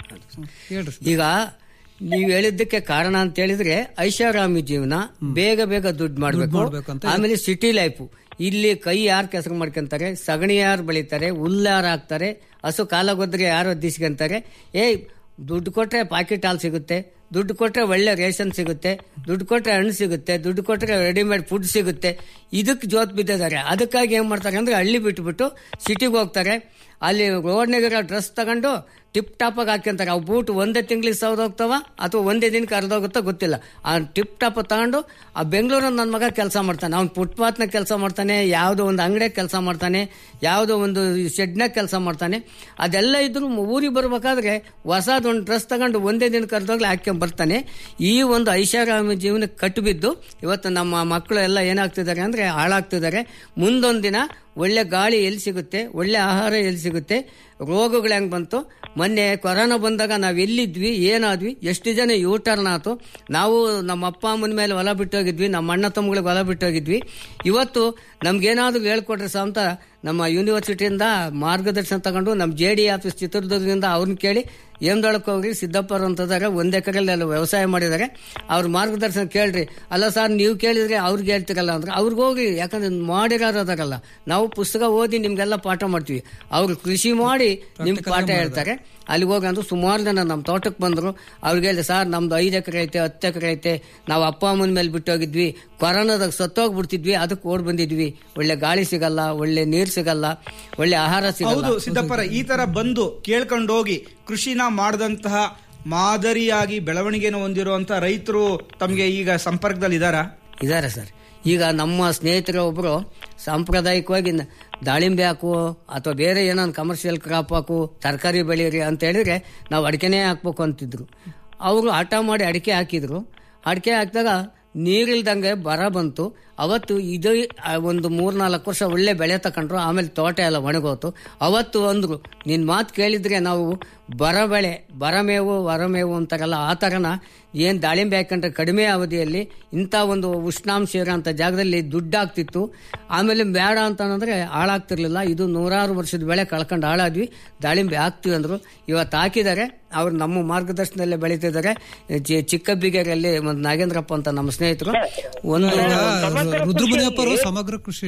ಹೇಳ್ರಿ ಈಗ ನೀವು ಹೇಳಿದ್ದಕ್ಕೆ ಕಾರಣ ಅಂತ ಹೇಳಿದ್ರೆ ಐಷಾರಾಮಿ ಜೀವನ ಬೇಗ ಬೇಗ ದುಡ್ಡು ಮಾಡ್ಬೇಕು ಮಾಡಬೇಕು ಅಂತ ಆಮೇಲೆ ಸಿಟಿ ಲೈಫು ಇಲ್ಲಿ ಕೈ ಯಾರು ಕೆಸರು ಮಾಡ್ಕೊಂತಾರೆ ಸಗಣಿ ಯಾರು ಬೆಳಿತಾರೆ ಹುಲ್ಲು ಯಾರು ಹಾಕ್ತಾರೆ ಹಸು ಕಾಲಗೊದ್ರೆ ಯಾರು ದಿಸ್ಕೊಂತಾರೆ ಏ ದುಡ್ಡು ಕೊಟ್ರೆ ಪಾಕೆಟ್ ಹಾಲು ಸಿಗುತ್ತೆ ದುಡ್ಡು ಕೊಟ್ರೆ ಒಳ್ಳೆ ರೇಷನ್ ಸಿಗುತ್ತೆ ದುಡ್ಡು ಕೊಟ್ರೆ ಹಣ್ಣು ಸಿಗುತ್ತೆ ದುಡ್ಡು ಕೊಟ್ರೆ ರೆಡಿಮೇಡ್ ಫುಡ್ ಸಿಗುತ್ತೆ ಇದಕ್ಕೆ ಜೋತ್ ಬಿದ್ದಿದ್ದಾರೆ ಅದಕ್ಕಾಗಿ ಏನ್ ಮಾಡ್ತಾರೆ ಅಂದ್ರೆ ಹಳ್ಳಿ ಬಿಟ್ಬಿಟ್ಟು ಸಿಟಿಗೆ ಹೋಗ್ತಾರೆ ಅಲ್ಲಿ ರೋಡ್ನಾಗಿರೋ ಡ್ರೆಸ್ ತಗೊಂಡು ಟಿಪ್ ಟಾಪ್ ಆಗಿ ಹಾಕ್ಯಂತಾರೆ ಅವು ಬೂಟ್ ಒಂದೇ ತಿಂಗಳಿಗೆ ಸೌದ್ ಹೋಗ್ತಾವ ಅಥವಾ ಒಂದೇ ದಿನಕ್ಕೆ ಅರ್ಧೋಗುತ್ತೋ ಗೊತ್ತಿಲ್ಲ ಆ ಟಿಪ್ ಟಾಪ್ ತಗೊಂಡು ಆ ಬೆಂಗಳೂರಲ್ಲಿ ನನ್ನ ಮಗ ಕೆಲಸ ಮಾಡ್ತಾನೆ ಅವ್ನು ಫುಟ್ಪಾತ್ನಾಗ ಕೆಲಸ ಮಾಡ್ತಾನೆ ಯಾವುದೋ ಒಂದು ಅಂಗಡಿಯಾಗ ಕೆಲಸ ಮಾಡ್ತಾನೆ ಯಾವುದೋ ಒಂದು ಶೆಡ್ನಾಗ ಕೆಲಸ ಮಾಡ್ತಾನೆ ಅದೆಲ್ಲ ಇದ್ರು ಊರಿಗೆ ಬರ್ಬೇಕಾದ್ರೆ ಹೊಸದೊಂದು ಡ್ರೆಸ್ ತಗೊಂಡು ಒಂದೇ ದಿನಕ್ಕೆ ಅರ್ಧೋಗ್ಲಿ ಹಾಕ್ಕೊಂಡ್ ಬರ್ತಾನೆ ಈ ಒಂದು ಐಷಾರಾಮಿ ಜೀವನಕ್ಕೆ ಕಟ್ಟಿಬಿದ್ದು ಇವತ್ತು ನಮ್ಮ ಮಕ್ಕಳು ಎಲ್ಲ ಏನಾಗ್ತಿದ್ದಾರೆ ಅಂದ್ರೆ ಹಾಳಾಗ್ತಿದ್ದಾರೆ ಮುಂದೊಂದು ದಿನ ಒಳ್ಳೆ ಗಾಳಿ ಎಲ್ಲಿ ಸಿಗುತ್ತೆ ಒಳ್ಳೆ ಆಹಾರ ಎಲ್ಲಿ ಸಿಗುತ್ತೆ ರೋಗಗಳು ಹೆಂಗ್ ಬಂತು ಮೊನ್ನೆ ಕೊರೋನಾ ಬಂದಾಗ ನಾವು ಎಲ್ಲಿದ್ವಿ ಏನಾದ್ವಿ ಎಷ್ಟು ಜನ ಯೂಟರ್ನ್ ಆತು ನಾವು ನಮ್ಮ ಅಪ್ಪ ಅಮ್ಮನ ಮೇಲೆ ಹೊಲ ಬಿಟ್ಟೋಗಿದ್ವಿ ನಮ್ಮ ಅಣ್ಣ ತಮ್ಮಗಳಿಗೆ ಹೊಲ ಬಿಟ್ಟೋಗಿದ್ವಿ ಇವತ್ತು ನಮ್ಗೇನಾದ್ರೂ ಹೇಳ್ಕೊಟ್ರೆ ಸಹ ಅಂತ ನಮ್ಮ ಯೂನಿವರ್ಸಿಟಿಯಿಂದ ಮಾರ್ಗದರ್ಶನ ತಗೊಂಡು ನಮ್ಮ ಜೆ ಡಿ ಆಫೀಸ್ ಚಿತ್ರದುರ್ಗದಿಂದ ಅವ್ರನ್ನ ಕೇಳಿ ಏಮ್ದೊಳಕ್ಕೆ ಹೋಗಿ ಸಿದ್ದಪ್ಪರು ಅಂತದಾರೆ ಒಂದ್ ಎಕರೆಲ್ಲಿ ಅಲ್ಲಿ ವ್ಯವಸಾಯ ಮಾಡಿದ್ದಾರೆ ಅವ್ರ ಮಾರ್ಗದರ್ಶನ ಕೇಳ್ರಿ ಅಲ್ಲ ಸರ್ ನೀವು ಕೇಳಿದ್ರೆ ಅವ್ರಿಗೆ ಹೇಳ್ತಿರಲ್ಲ ಅಂದ್ರೆ ಅವ್ರಿಗೆ ಹೋಗಿ ಯಾಕಂದ್ರೆ ಮಾಡಿರೋರು ಅದಾರಲ್ಲ ನಾವು ಪುಸ್ತಕ ಓದಿ ನಿಮ್ಗೆಲ್ಲ ಪಾಠ ಮಾಡ್ತೀವಿ ಅವ್ರು ಕೃಷಿ ಮಾಡಿ ನಿಮ್ಗೆ ಪಾಠ ಹೇಳ್ತಾರೆ ಅಲ್ಲಿಗೆ ಹೋಗಿ ಅಂದ್ರೆ ಸುಮಾರು ಜನ ನಮ್ಮ ತೋಟಕ್ಕೆ ಬಂದ್ರು ಅವ್ರಿಗೆ ಹೇಳಿದೆ ಸರ್ ನಮ್ದು ಐದು ಎಕರೆ ಐತೆ ಹತ್ತು ಎಕರೆ ಐತೆ ನಾವು ಅಪ್ಪ ಅಮ್ಮನ ಮೇಲೆ ಬಿಟ್ಟೋಗಿದ್ವಿ ಕೊರೋನಾದಾಗ ಸತ್ತೋಗ್ಬಿಡ್ತಿದ್ವಿ ಅದಕ್ಕೆ ಓಡ್ ಬಂದಿದ್ವಿ ಒಳ್ಳೆ ಗಾಳಿ ಸಿಗಲ್ಲ ಒಳ್ಳೆ ನೀರ್ ಸಿಗಲ್ಲ ಒಳ್ಳೆ ಆಹಾರ ಸಿಗಲ್ಲ ಹೌದು ಸಿದ್ದಪ್ಪರ ಈ ತರ ಬಂದು ಕೇಳ್ಕೊಂಡು ಹೋಗಿ ಕೃಷಿನ ಮಾಡದಂತಹ ಮಾದರಿಯಾಗಿ ಬೆಳವಣಿಗೆನ ಹೊಂದಿರುವಂತ ರೈತರು ತಮಗೆ ಈಗ ಸಂಪರ್ಕದಲ್ಲಿ ಇದಾರಾ ಇದಾರೆ ಸರ್ ಈಗ ನಮ್ಮ ಸ್ನೇಹಿತರ ಒಬ್ರು ಸಾಂಪ್ರದಾಯಿಕವಾಗಿ ನ- ದಾಳಿಂಬೆ ಹಾಕು ಅಥವಾ ಬೇರೆ ಏನೋ ಕಮರ್ಷಿಯಲ್ ಕ್ರಾಪ್ ಹಾಕು ತರಕಾರಿ ಬೆಳೀರಿ ಅಂತ ಹೇಳಿದ್ರೆ ನಾವು ಅಡಿಕೆನೇ ಹಾಕ್ಬೇಕು ಅಂತಿದ್ರು ಅವರು ಹಠ ಮಾಡಿ ಅಡಿಕೆ ಹಾಕಿದ್ರು ಅಡಿಕೆ ಹಾಕಿದಾಗ ನೀರಿಲ್ದಂಗೆ ಬರ ಬಂತು ಅವತ್ತು ಇದು ಆ, ಒಂದು ಮೂರ್ನಾಲ್ಕು ವರ್ಷ ಒಳ್ಳೆ ಬೆಳೆ ತಕೊಂಡ್ರು ಆಮೇಲೆ ತೋಟ ಎಲ್ಲ ಒಣಗೋತು ಅವತ್ತು ಅಂದ್ರು ನಿನ್ ಮಾತು ಕೇಳಿದ್ರೆ ನಾವು ಬರ ಬೆಳೆ ಬರಮೇವು ವರಮೇವು ಅಂತಾರಲ್ಲ ಆ ಥರನ ಏನ್ ದಾಳಿಂಬೆ ಹಾಕೊಂಡ್ರೆ ಕಡಿಮೆ ಅವಧಿಯಲ್ಲಿ ಇಂಥ ಒಂದು ಉಷ್ಣಾಂಶ ಇರೋಂಥ ಜಾಗದಲ್ಲಿ ದುಡ್ಡು ಆಗ್ತಿತ್ತು ಆಮೇಲೆ ಬೇಡ ಅಂತಂದ್ರೆ ಹಾಳಾಗ್ತಿರ್ಲಿಲ್ಲ ಇದು ನೂರಾರು ವರ್ಷದ ಬೆಳೆ ಕಳ್ಕೊಂಡು ಹಾಳಾದ್ವಿ ದಾಳಿಂಬೆ ಹಾಕ್ತಿವಿ ಅಂದ್ರು ಇವತ್ತು ಹಾಕಿದ್ದಾರೆ ಅವ್ರು ನಮ್ಮ ಮಾರ್ಗದರ್ಶನದಲ್ಲೇ ಬೆಳೀತಿದ್ದಾರೆ ಚಿ- ಚಿಕ್ಕಬ್ಬಿಗೆರೆಯಲ್ಲಿ ಒಂದು ನಾಗೇಂದ್ರಪ್ಪ ಅಂತ ನಮ್ಮ ಸ್ನೇಹಿತರು ಒಂದು ರುದ್ರಮುನಿಯಪ್ಪರು ಸಮಗ್ರ ಕೃಷಿ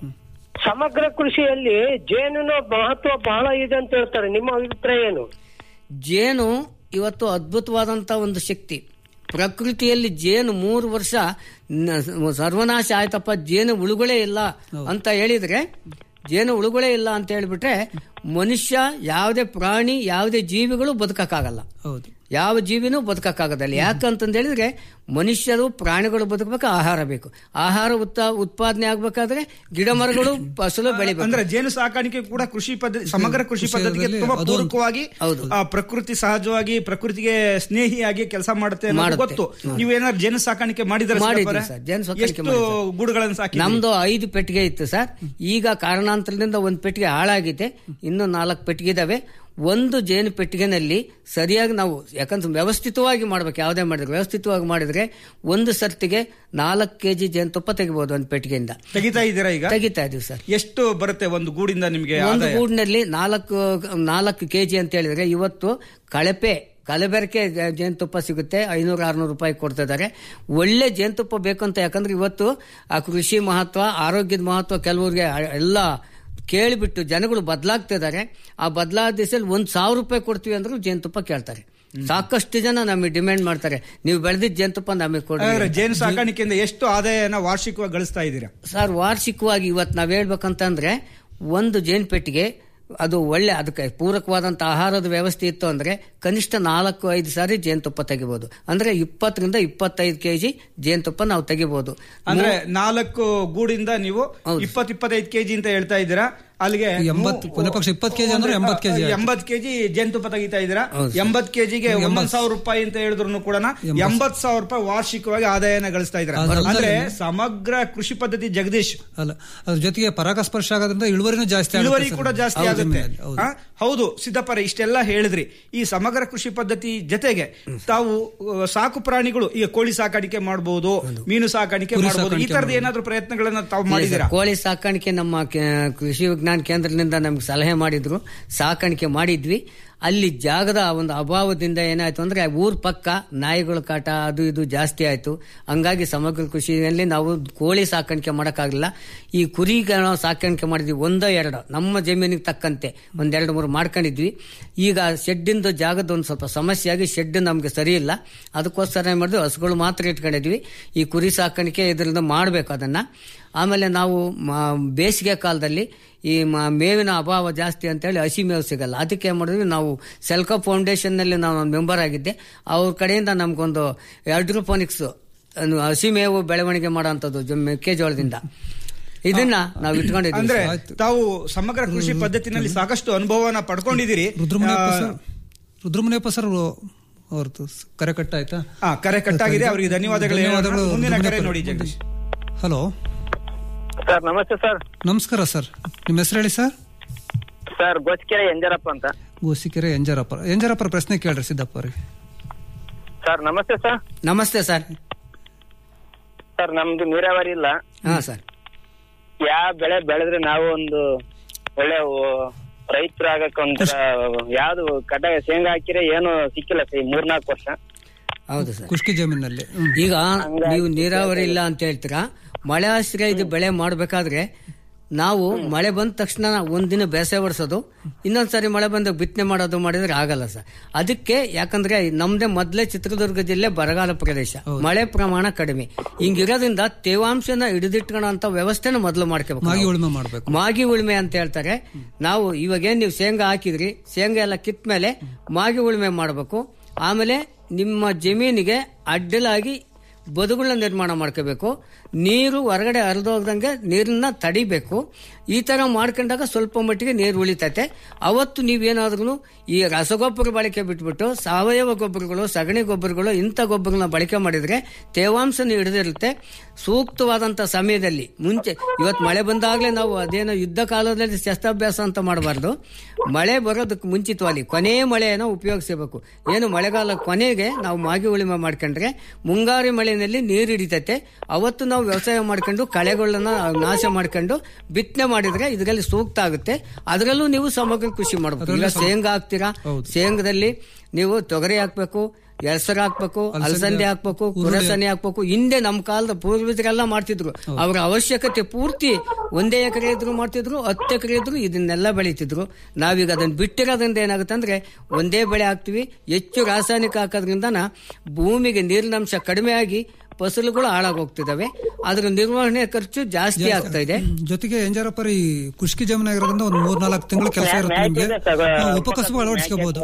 ಸಮಗ್ರ ಕೃಷಿಯಲ್ಲಿ ಜೇನಿನ ಮಹತ್ವ ಬಹಳ ಇದೆ ಅಂತ ಹೇಳ್ತಾರೆ ನಿಮ್ಮ ಅಭಿಪ್ರಾಯ ಏನು ಜೇನು ಇವತ್ತು ಅದ್ಭುತವಾದಂತ ಒಂದು ಶಕ್ತಿ ಪ್ರಕೃತಿಯಲ್ಲಿ ಜೇನು ಮೂರು ವರ್ಷ ನ- ಸರ್ವನಾಶ ಆಯ್ತಪ್ಪ ಜೇನು ಉಳುಗಳೇ ಇಲ್ಲ ಅಂತ ಹೇಳಿದ್ರೆ ಜೇನು ಉಳುಗಳೇ ಇಲ್ಲ ಅಂತ ಹೇಳಿಬಿಟ್ರೆ ಮನುಷ್ಯ ಯಾವುದೇ ಪ್ರಾಣಿ ಯಾವುದೇ ಜೀವಿಗಳು ಬದುಕಕ್ಕಾಗಲ್ಲ ಹೌದು ಯಾವ ಜೀವಿನೂ ಬದುಕಕ್ಕಾಗೋದಿಲ್ಲ ಯಾಕಂತಂದ ಹೇಳಿದ್ರೆ ಮನುಷ್ಯರು ಪ್ರಾಣಿಗಳು ಬದುಕಬೇಕು ಆಹಾರ ಬೇಕು ಆಹಾರ ಉತ್ತ ಉತ್ಪಾದನೆ ಆಗ್ಬೇಕಾದ್ರೆ ಗಿಡ ಮರಗಳು ಫಸಲು ಬೆಳಿಬೇಕು ಅಂದ್ರೆ ಜೇನು ಸಾಕಾಣಿಕೆ ಕೂಡ ಕೃಷಿ ಪದ್ಧತಿ ಸಮಗ್ರ ಕೃಷಿ ಪದ್ಧತಿಗೆ ತುಂಬಾ ಅದೊಂದು- ಪೂರಕವಾಗಿ ಹೌದು. ಆ, ಪ್ರಕೃತಿ ಸಹಜವಾಗಿ ಪ್ರಕೃತಿಗೆ ಸ್ನೇಹಿಯಾಗಿ ಕೆಲಸ ಮಾಡುತ್ತೆ ಅನ್ನೋದು ಮಾಡುತ್ತೆ. ಗೊತ್ತು ನೀವು ಏನಾದ್ರು ಜೇನು ಸಾಕಾಣಿಕೆ ಮಾಡಿದ್ರೆ ಮಾಡಿದ್ವಿ ಸರ್ ಜೇನು ಸಾಕಾಣಿಕೆ ಎಷ್ಟು ಮಾಡಿದ್ವಿ ಸರ್. ಗೂಡುಗಳನ್ನು ಸಾಕಿ ನಮ್ದು ಐದು ಪೆಟ್ಟಿಗೆ ಇತ್ತು ಸರ್ ಈಗ ಕಾರಣಾಂತರದಿಂದ ಒಂದ್ ಪೆಟ್ಟಿಗೆ ಹಾಳಾಗಿದೆ ಇನ್ನು ನಾಲ್ಕು ಪೆಟ್ಟಿಗೆ ಇದಾವೆ ಒಂದು ಜೇನು ಪೆಟ್ಟಿಗೆನಲ್ಲಿ ಸರಿಯಾಗಿ ನಾವು ಯಾಕಂದ್ರೆ ವ್ಯವಸ್ಥಿತವಾಗಿ ಮಾಡ್ಬೇಕು ಯಾವುದೇ ಮಾಡಿದ್ರೆ ವ್ಯವಸ್ಥಿತವಾಗಿ ಮಾಡಿದ್ರೆ ಒಂದು ಸರ್ತಿಗೆ ನಾಲ್ಕು ಕೆಜಿ ಜೇನುತುಪ್ಪ ತೆಗಿಬಹುದು ಒಂದು ಪೆಟ್ಟಿಗೆಯಿಂದ ತೆಗಿತಾ ಇದ್ದೀರಾ ಈಗ ತೆಗಿತಾ ಇದೀವಿ ಸರ್ ಎಷ್ಟು ಬರುತ್ತೆ ಒಂದು ಗೂಡಿಂದ ನಿಮ್ಗೆ ಒಂದು ಆದಾಯ ಗೂಡಿನಲ್ಲಿ ನಾಲ್ಕು ನಾಲ್ಕು ಕೆಜಿ ಅಂತ ಹೇಳಿದ್ರೆ ಇವತ್ತು ಕಳಪೆ ಕಲಬೆರಕೆ ಜ- ಜೇನುತುಪ್ಪ ಸಿಗುತ್ತೆ ಐನೂರು ಆರ್ನೂರು ರೂಪಾಯಿ ಕೊಡ್ತಿದ್ದಾರೆ ಒಳ್ಳೆ ಜೇನುತುಪ್ಪ ಬೇಕಂತ ಯಾಕಂದ್ರೆ ಇವತ್ತು ಆ ಕೃಷಿ ಮಹತ್ವ ಆರೋಗ್ಯದ ಮಹತ್ವ ಕೆಲವರಿಗೆ ಎಲ್ಲ ಕೇಳಿಬಿಟ್ಟು ಜನಗಳು ಬದಲಾಗ್ತಿದ್ದಾರೆ ಆ ಬದಲಾದ ದಿವಸದಲ್ಲಿ ಒಂದ್ ಸಾವಿರ ರೂಪಾಯಿ ಕೊಡ್ತೀವಿ ಅಂದ್ರೂ ಜೇನುತುಪ್ಪ ಕೇಳ್ತಾರೆ ಸಾಕಷ್ಟು ಜನ ನಮಗೆ ಡಿಮ್ಯಾಂಡ್ ಮಾಡ್ತಾರೆ ನೀವು ಬೆಳೆದಿದ್ದ ಜೇನುತುಪ್ಪ ನಮಗೆ ಹಾಗಾದ್ರೆ ಕೊಡಿ ಜೇನು ಸಾಕಾಣಿಕೆಯಿಂದ ಎಷ್ಟು ಆದಾಯನ ವಾರ್ಷಿಕವಾಗಿ ಗಳಿಸ್ತಾ ಇದ್ದೀರಾ ಸರ್ ವಾರ್ಷಿಕವಾಗಿ ಇವತ್ತು ನಾವ್ ಹೇಳ್ಬೇಕಂತಂದ್ರೆ ಒಂದು ಜೇನು ಪೆಟ್ಟಿಗೆ ಅದು ಒಳ್ಳೆ ಅದಕ್ಕೆ ಪೂರಕವಾದಂತ ಆಹಾರದ ವ್ಯವಸ್ಥೆ ಇತ್ತು ಅಂದ್ರೆ ಕನಿಷ್ಠ ನಾಲ್ಕು ಐದು ಸಾರಿ ಜೇನುತುಪ್ಪ ತೆಗಿಬಹುದು ಅಂದ್ರೆ ಇಪ್ಪತ್ತರಿಂದ ಇಪ್ಪತ್ತೈದು ಕೆಜಿ ಜೇನುತುಪ್ಪ ನಾವು ತೆಗಿಬಹುದು ಅಂದ್ರೆ ನಾಲ್ಕು ಗೂಡಿಂದ ನೀವು ಇಪ್ಪತ್ ಇಪ್ಪತ್ತೈದು ಕೆಜಿ ಅಂತ ಹೇಳ್ತಾ ಇದ್ದೀರಾ ಅಲ್ಲಿಗೆ ಎಂಬತ್ತು ಕೊನೆ ಪಕ್ಷ ಇಪ್ಪತ್ತು ಕೆಜಿ ಅಂದ್ರೆ ಎಂಬತ್ತು ಕೆಜಿ ಆಯ್ತು. ಎಂಬತ್ ಕೆಜಿ ಜೇನುತುಪ್ಪ ತೆಗಿತಾ ಇದ್ದೀರಾ ಹೌದು ಸರ್. ಎಂಬತ್ ಕೆಜಿಗೆ ಎಂಬತ್ತು. ಒಂಬತ್ತು ಸಾವಿರ ರೂಪಾಯಿ ಅಂತ ಹೇಳಿದ್ರು ಕೂಡ ಎಂಬತ್ ಸಾವಿರ ರೂಪಾಯಿ ವಾರ್ಷಿಕವಾಗಿ ಆದಾಯನ ಗಳಿಸ್ತಾ ಇದ್ದೀರಾ ಅದು ಅಲ್ಲದೆ- ಅಂದ್ರೆ ಸಮಗ್ರ ಕೃಷಿ ಪದ್ಧತಿ ಜಗದೀಶ್ ಅಲ್ಲ ಅದ್ರ ಜೊತೆಗೆ ಪರಾಗಸ್ಪರ್ಶ ಆಗೋದ್ರಿಂದ ಇಳುವರಿನೂ ಜಾಸ್ತಿ ಆಗುತ್ತೆ ಇಳುವರಿ ಸರ್. ಕೂಡ ಜಾಸ್ತಿ ಹೌದು, ಆಗುತ್ತೆ ಮೇಲೆ, ಹೌದು. ಆ? ಹೌದು ಸಿದ್ದಪ್ಪರ ಇಷ್ಟೆಲ್ಲ ಹೇಳಿದ್ರಿ ಈ ಸಮಗ್ರ ಕೃಷಿ ಪದ್ಧತಿ ಜೊತೆಗೆ ತಾವು ಅಹ್, ಸಾಕು ಪ್ರಾಣಿಗಳು ಈಗ ಕೋಳಿ ಸಾಕಾಣಿಕೆ ಮಾಡಬಹುದು ಮೀನು ಸಾಕಾಣಿಕೆ ಕುರಿ ಮಾಡಬಹುದು ಈ ಸಾಕಾಣಿಕೆ ತರದ ಏನಾದ್ರೂ ಪ್ರಯತ್ನಗಳನ್ನ ತಾವು ಇಲ್ಲ ಮಾಡಿದ್ದೀರಾ ಸರ್, ಕೋಳಿ ಸಾಕಾಣಿಕೆ ನಮ್ಮ ಕೆ- ಕೃಷಿ ವಿಜ್ಞಾನ ಕೇಂದ್ರದಿಂದ ನಮ್ಗೆ ಸಲಹೆ ಮಾಡಿದ್ರು ಸಾಕಾಣಿಕೆ ಮಾಡಿದ್ವಿ ಅಲ್ಲಿ ಜಾಗದ ಒಂದು ಅಭಾವದಿಂದ ಏನಾಯ್ತು ಅಂದ್ರೆ ಊರ್ ಪಕ್ಕ ನಾಯಿಗಳ ಕಾಟ ಅದು ಇದು ಜಾಸ್ತಿ ಆಯ್ತು ಹಂಗಾಗಿ ಸಮಗ್ರ ಕೃಷಿಯಲ್ಲಿ ನಾವು ಕೋಳಿ ಸಾಕಾಣಿಕೆ ಮಾಡೋಕ್ಕಾಗಲಿಲ್ಲ ಈ ಕುರಿಗಳ ಸಾಕಾಣಿಕೆ ಮಾಡಿದ್ವಿ ಒಂದೋ ಎರಡೋ ನಮ್ಮ ಜಮೀನಿಗೆ ತಕ್ಕಂತೆ ಒಂದೆರಡು ಮೂರು ಮಾಡ್ಕೊಂಡಿದ್ವಿ ಈಗ ಶೆಡ್ಡಿಂದು ಜಾಗದ ಒಂದು ಸ್ವಲ್ಪ ಸಮಸ್ಯೆ ಆಗಿ ಶೆಡ್ ನಮ್ಗೆ ಸರಿ ಇಲ್ಲ ಅದಕ್ಕೋಸ್ಕರ ಏನ್ ಮಾಡಿದ್ವಿ ಹಸುಗಳು ಮಾತ್ರ ಇಟ್ಕೊಂಡಿದ್ವಿ ಈ ಕುರಿ ಸಾಕಾಣಿಕೆ ಇದರಿಂದ ಮಾಡಬೇಕು ಅದನ್ನ ಆಮೇಲೆ ನಾವು ಮ- ಬೇಸಿಗೆ ಕಾಲದಲ್ಲಿ ಈ ಮ- ಮೇವಿನ ಅಭಾವ ಜಾಸ್ತಿ ಅಂತೇಳಿ ಹಸಿ ಮೇವು ಸಿಗಲ್ಲ ಅದಕ್ಕೆ ಏನ್ ಮಾಡಿದ್ವಿ ನಾವು ಸೆಲ್ಕೋ ಫೌಂಡೇಶನ್ ನಲ್ಲಿ ನಾವು ಮೆಂಬರ್ ಆಗಿದ್ದೆ ಅವ್ರ ಕಡೆಯಿಂದ ನಮ್ಗೊಂದು ಹೈಡ್ರೋಪೋನಿಕ್ಸ್ ಹಸಿ ಮೇವು ಬೆಳವಣಿಗೆ ಮಾಡೋಂಥದ್ದು ಜೊ- ಮೆಕ್ಕೆಜೋಳದಿಂದ ಇದನ್ನ ನಾವು ಇಟ್ಕೊಂಡಿದ್ವಿ ಅಂದ್ರೆ ಸರ್. ತಾವು ಸಮಗ್ರ ಕೃಷಿ ಪದ್ಧತಿನಲ್ಲಿ ಸಾಕಷ್ಟು ಅನುಭವನ ಪಡ್ಕೊಂಡಿದ್ದೀರಿ ರುದ್ರಮುನಿಯಪ್ಪ ಆ, ಸರ್ ರುದ್ರಮುನಿಯಪ್ಪ ಸರ್ ಅವ್ರದ್ದು ಕರೆ ಕಟ್ ಆಯ್ತಾ ಆ, ಕರೆ ಕಟ್ಟಾಗಿದೆ ಅವರಿಗೆ ಧನ್ಯವಾದಗಳು ಹೇಳೋಣ. ಮುಂದಿನ ಕರೆ ನೋಡಿ ಜಗದೀಶ್ ಹಲೋ ಸರ್ ನಮಸ್ತೆ ಸರ್ ನಮಸ್ಕಾರ ಸರ್ ನಿಮ್ಮ ಹೆಸರು ಹೇಳಿ ಸರ್ ಸರ್ ಗೊಚ್ಕೆರೆ ಎಂಜರಪ್ಪ ಅಂತ ಗೋಸಿಕೆರೆ ಎಂಜರಪ್ಪ ಎಂಜರಪ್ಪರ ಪ್ರಶ್ನೆ ಕೇಳ್ರಿ ಸಿದ್ದಪ್ಪ ಅವ್ರಿಗೆ ಸರ್ ನಮಸ್ತೆ ಸರ್ ನಮಸ್ತೆ ಸರ್ ಸರ್ ನಮ್ದು ನೀರಾವರಿ ಇಲ್ಲ ಹಾ ಸರ್ ಯಾವ ಬೆಳೆ ಬೆಳೆದ್ರೆ ನಾವು ಒಂದು ಒಳ್ಳೆ ರೈತರು ಆಗಕ್ಕೆ ಒಂಥರ ಯಾವ್ದು ಕಟಾಗ ಶೇಂಗಾ ಹಾಕಿದ್ರೆ ಏನು ಸಿಕ್ಕಿಲ್ಲ ಸರ್ ಈ ಮೂರ್ನಾಲ್ಕು ವರ್ಷ ಹೌದು ಸರ್ ಕುಷ್ಕಿ ಜಮೀನಲ್ಲಿ ಈಗ ನೀವು ನೀರಾವರಿ ಇಲ್ಲ ಅಂತ ಹೇಳ್ತೀರಾ ಮಳೆ ಆಶ್ರಯ ಇದು ಬೆಳೆ ಮಾಡಬೇಕಾದ್ರೆ ನಾವು ಮಳೆ ಬಂದ ತಕ್ಷಣ ಒಂದಿನ ಬೇಸೆ ಹೊಡ್ಸೋದು ಇನ್ನೊಂದ್ಸರಿ ಮಳೆ ಬಂದಾಗ ಬಿತ್ತನೆ ಮಾಡೋದು ಮಾಡಿದ್ರೆ ಆಗಲ್ಲ ಸರ್ ಅದಕ್ಕೆ ಯಾಕಂದ್ರೆ ನಮ್ದೇ ಮೊದಲೇ ಚಿತ್ರದುರ್ಗ ಜಿಲ್ಲೆ ಬರಗಾಲ ಪ್ರದೇಶ ಮಳೆ ಪ್ರಮಾಣ ಕಡಿಮೆ ಹಿಂಗಿರೋದ್ರಿಂದ ತೇವಾಂಶನ ಹಿಡಿದಿಟ್ಕೊಳ್ಳೋಂತ ವ್ಯವಸ್ಥೆನ ಮೊದಲು ಮಾಡ್ಕೋಬೇಕು ಮಾಗಿ ನಾವು. ಉಳುಮೆ ಮಾಡ್ಬೇಕು ಮಾಗಿ ಉಳುಮೆ ಅಂತ ಹೇಳ್ತಾರೆ ನಾವು ಇವಾಗೇನ್ ನೀವು ಶೇಂಗಾ ಹಾಕಿದ್ರಿ ಶೇಂಗಾ ಎಲ್ಲ ಕಿತ್ತ ಮೇಲೆ ಮಾಗಿ ಉಳುಮೆ ಮಾಡಬೇಕು ಆಮೇಲೆ ನಿಮ್ಮ ಜಮೀನಿಗೆ ಅಡ್ಡಲಾಗಿ ಬದುಗಳನ್ನ ನಿರ್ಮಾಣ ಮಾಡ್ಕೋಬೇಕು ನೀರು ಹೊರಗಡೆ ಹರಿದೋಗ್ದಂಗೆ ನೀರನ್ನ ತಡಿಬೇಕು ಈ ತರ ಮಾಡ್ಕೊಂಡಾಗ ಸ್ವಲ್ಪ ಮಟ್ಟಿಗೆ ನೀರು ಉಳಿತೈತೆ ಅವತ್ತು ನೀವೇನಾದ್ರೂ ಈ ರಸಗೊಬ್ಬರ ಬಳಕೆ ಬಿಟ್ಬಿಟ್ಟು ಸಾವಯವ ಗೊಬ್ಬರಗಳು ಸಗಣಿ ಗೊಬ್ಬರಗಳು ಇಂಥ ಗೊಬ್ಬರಗಳನ್ನ ಬಳಕೆ ಮಾಡಿದ್ರೆ ತೇವಾಂಶನ ಹಿಡಿದಿರುತ್ತೆ ಸೂಕ್ತವಾದಂತ ಸಮಯದಲ್ಲಿ ಮುಂಚೆ ಇವತ್ತು ಮಳೆ ಬಂದಾಗಲೇ ನಾವು ಅದೇನೋ ಯುದ್ಧ ಕಾಲದಲ್ಲಿ ಶಸ್ತ್ರಾಭ್ಯಾಸ ಅಂತ ಮಾಡಬಾರ್ದು ಮಳೆ ಬರೋದಕ್ಕೆ ಮುಂಚಿತವಾಗಿ ಕೊನೆ ಮಳೆಯನ್ನು ಉಪಯೋಗಿಸಬೇಕು ಏನು ಮಳೆಗಾಲ ಕೊನೆಗೆ ನಾವು ಮಾಗಿ ಉಳಿಮೆ ಮಾಡ್ಕೊಂಡ್ರೆ ಮುಂಗಾರು ಮಳೆಯಲ್ಲಿ ನೀರು ಹಿಡಿತೈತೆ ಅವತ್ತು ನಾವು ವ್ಯವಸಾಯ ಮಾಡ್ಕೊಂಡು ಕಳೆಗಳನ್ನ ನಾಶ ಮಾಡ್ಕೊಂಡು ಬಿತ್ತನೆ ಮಾಡಿದ್ರೆ ಇದರಲ್ಲಿ ಸೂಕ್ತ ಆಗುತ್ತೆ ಅದರಲ್ಲೂ ನೀವು ಸಮಗ್ರ ಕೃಷಿ ಮಾಡಬೇಕು ಈಗ ಶೇಂಗಾ ಹಾಕ್ತೀರಾ ಶೇಂಗಾದಲ್ಲಿ ನೀವು ತೊಗರಿ ಹಾಕ್ಬೇಕು ಹೆಸರು ಹಾಕ್ಬೇಕು ಅಲಸಂದೆ ಹಾಕ್ಬೇಕು ಕುರಸನೆ ಹಾಕ್ಬೇಕು ಹಿಂದೆ ನಮ್ಮ ಕಾಲದ ಪೂರ್ವಜರೆಲ್ಲ ಮಾಡ್ತಿದ್ರು ಅವರ ಅವಶ್ಯಕತೆ ಪೂರ್ತಿ ಒಂದೇ ಎಕರೆ ಇದ್ರು ಮಾಡ್ತಿದ್ರು ಹತ್ತು ಎಕರೆ ಇದ್ರು ಇದನ್ನೆಲ್ಲ ಬೆಳೀತಿದ್ರು ನಾವೀಗ ಅದನ್ನ ಬಿಟ್ಟಿರೋದ್ರಿಂದ ಏನಾಗುತ್ತೆ ಅಂದ್ರೆ ಒಂದೇ ಬೆಳೆ ಹಾಕ್ತಿವಿ ಹೆಚ್ಚು ರಾಸಾಯನಿಕ ಹಾಕೋದ್ರಿಂದನ ಭೂಮಿಗೆ ನೀರಿನಂಶ ಕಡಿಮೆ ಆಗಿ ಫಸಲುಗಳು ಹಾಳಾಗೋಗ್ತಿದಾವೆ ಅದ್ರ ನಿರ್ವಹಣೆ ಖರ್ಚು ಜಾಸ್ತಿ ಆಗ್ತಾ ಇದೆ ಜೊತೆಗೆ ಎಂಜರಪ್ಪರ ಈ ಕುಷ್ಕಿ ಜಮೀನ್ ಆಗಿರೋದ್ರಿಂದ ಒಂದು ಮೂರ್ ನಾಲ್ಕು ತಿಂಗಳು ಕೆಲಸ ಇರುತ್ತೆ ನಿಮ್ಗೆ ಹಾ, ಉಪಕಸಬು ಅಳವಡಿಸ್ಕೋಬಹುದು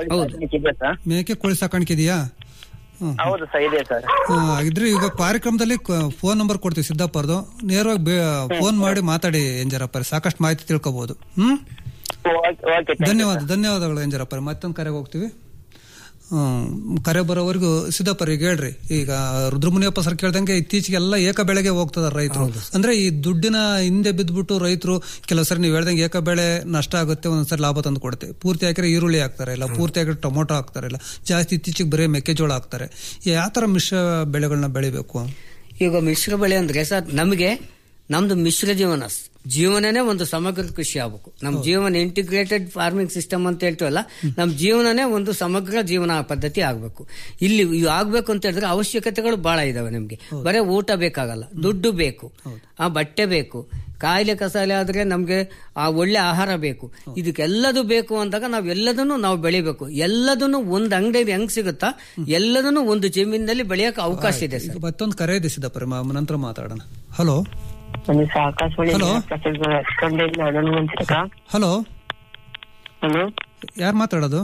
ಮೇಕೆ ಕೋಳಿ ಸಾಕಾಣಿಕೆ ಇದೆಯಾ ಹ್ಮ್. ಹೌದು ಸರ್ ಇದೆ ಸರ್ ಹಾ, ಇದ್ರೆ ಈಗ ಕಾರ್ಯಕ್ರಮದಲ್ಲಿ ಫೋನ್ ನಂಬರ್ ಕೊಡ್ತೀವಿ ಸಿದ್ದಪ್ಪರ್ದು ನೇರವಾಗಿ ಫೋನ್ ಮಾಡಿ ಮಾತಾಡಿ ಎಂಜರಪ್ಪರ ಸಾಕಷ್ಟು ಮಾಹಿತಿ ತಿಳ್ಕೊಬಹುದು ಹ್ಮ್ ಓಕೆ ಧನ್ಯವಾದ ಧನ್ಯವಾದಗಳು ಎಂಜರಪ್ಪರ ಮತ್ತೊಂದು ಕರೆಗೆ ಹೋಗ್ತೀವಿ ಹ್ಮ್, ಕರೆ ಬರೋವರೆಗೂ ಸಿದ್ದಪ್ಪರಿಗೆ ಹೇಳ್ರಿ ಈಗ ರುದ್ರಮುನಿಯಪ್ಪ ಸರ್ ಕೇಳ್ದಂಗೆ ಇತ್ತೀಚೆಗೆ ಎಲ್ಲ ಏಕ ಬೆಳೆಗೆ ಹೋಗ್ತದಾರ ರೈತರು ಅಂದ್ರೆ ಈ ದುಡ್ಡಿನ ಹಿಂದೆ ಬಿದ್ದ್ಬಿಟ್ಟು ರೈತರು ಕೆಲವು ಸರಿ ನೀವು ಹೇಳ್ದಂಗೆ ಏಕ ಬೆಳೆ ನಷ್ಟ ಆಗುತ್ತೆ ಒಂದೊಂದ್ಸರಿ ಲಾಭ ತಂದು ಕೊಡುತ್ತೆ ಪೂರ್ತಿ ಹಾಕಿದ್ರೆ ಈರುಳ್ಳಿ ಹಾಕ್ತಾರೆ ಇಲ್ಲ ಪೂರ್ತಿ ಹಾಕಿದ್ರೆ ಟೊಮೊಟೊ ಹಾಕ್ತಾರೆ ಇಲ್ಲ ಜಾಸ್ತಿ ಇತ್ತೀಚೆಗೆ ಬರೀ ಮೆಕ್ಕೆಜೋಳ ಹಾಕ್ತಾರೆ ಯಾವ ತರ ಮಿಶ್ರ ಬೆಳೆಗಳನ್ನ ಬೆಳಿಬೇಕು ಈಗ ಮಿಶ್ರ ಬೆಳೆ ಅಂದ್ರೆ ಸರ್ ನಮಗೆ ನಮ್ದು ಮಿಶ್ರ ಜೀವನ ಸ್- ಜೀವನನೇ ಒಂದು ಸಮಗ್ರ ಕೃಷಿ ಆಗ್ಬೇಕು ನಮ್ಮ ಜೀವನ ಇಂಟಿಗ್ರೇಟೆಡ್ ಫಾರ್ಮಿಂಗ್ ಸಿಸ್ಟಮ್ ಅಂತ ಹೇಳ್ತೀವಲ್ಲ ನಮ್ಮ ಜೀವನನೇ ಒಂದು ಸಮಗ್ರ ಜೀವನ ಪದ್ಧತಿ ಆಗ್ಬೇಕು ಇಲ್ಲಿ ಇವು ಆಗ್ಬೇಕು ಅಂತ ಹೇಳಿದ್ರೆ ಅವಶ್ಯಕತೆಗಳು ಬಹಳ ಇದಾವೆ ನಮ್ಗೆ ಬರೀ ಊಟ ಬೇಕಾಗಲ್ಲ ದುಡ್ಡು ಬೇಕು ಆ ಬಟ್ಟೆ ಬೇಕು ಕಾಯಿಲೆ ಕಸಾಲೆ ಆದ್ರೆ ನಮ್ಗೆ ಆ ಒಳ್ಳೆ ಆಹಾರ ಬೇಕು ಇದಕ್ಕೆಲ್ಲದು ಬೇಕು ಅಂದಾಗ ನಾವ್ ಎಲ್ಲದನ್ನು ನಾವು ಬೆಳಿಬೇಕು ಎಲ್ಲದನ್ನು ಒಂದು ಅಂಗಡಿ ಹೆಂಗ್ ಸಿಗುತ್ತಾ ಎಲ್ಲದನ್ನು ಒಂದು ಜಮೀನಿನಲ್ಲಿ ಬೆಳೆಯಕ್ಕೆ ಅವಕಾಶ ಇದೆ ಸರ್ ಈಗ ಮತ್ತೊಂದು ಕರೆ ಇದೆ ಸಿದ್ದಪ್ಪರಿ ಮ- ನಂತರ ಮಾತಾಡೋಣ ಹಲೋ ನಮಸ್ತೆ ಆಕಾಶವಾಣಿ ಹಲೋ. ಹಚ್ಕೊಂಡಿಲ್ಲ ಅದನ್ನು ಮಂತ್ರಕ ಹಲೋ ಹಲೋ ಯಾರು ಮಾತಾಡೋದು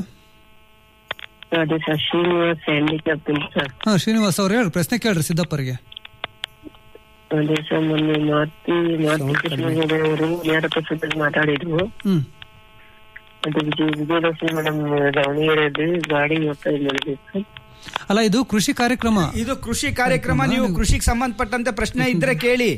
ಅದೇ ಸರ್ ಶ್ರೀನಿವಾಸ್ ಹ್ಯಾಂಡಿಕ್ಯಾಪ್ ಸರ್ ಹಾ ಶ್ರೀನಿವಾಸ್ ಅವ್ರು ಹೇಳಿ ಪ್ರಶ್ನೆ ಕೇಳ್ರಿ ಸಿದ್ದಪ್ಪರಿಗೆ ಅದೇ ಸರ್ ಮೊನ್ನೆ ಮಾತಿ ಮಾತಿ ಕೃಷ್ಣಗೌಡ ಅವರು ನೇರ ಪ್ರಸ್ತುತ ಮಾತಾಡಿದ್ರು ಹ್ಮ್ ಅದು ವಿಜಯ ವಿಜಯಲಕ್ಷ್ಮಿ ಮೇಡಮ್ ದಾವಣಗೆರೆಯಲ್ಲಿ ಗಾಡಿ ಹೋಗ್ತಾ ಇದ್ದಾರೆ ಸರ್ ಅಲ್ಲ ಇದು ಕೃಷಿ ಕಾರ್ಯಕ್ರಮ ಇದು ಕೃಷಿ ಕಾರ್ಯಕ್ರಮ ನೀವು ಕೃಷಿಗೆ ಸಂಬಂಧಪಟ್ಟಂತೆ ಪ್ರಶ್ನೆ ಇದ್ರೆ ಕೇಳಿ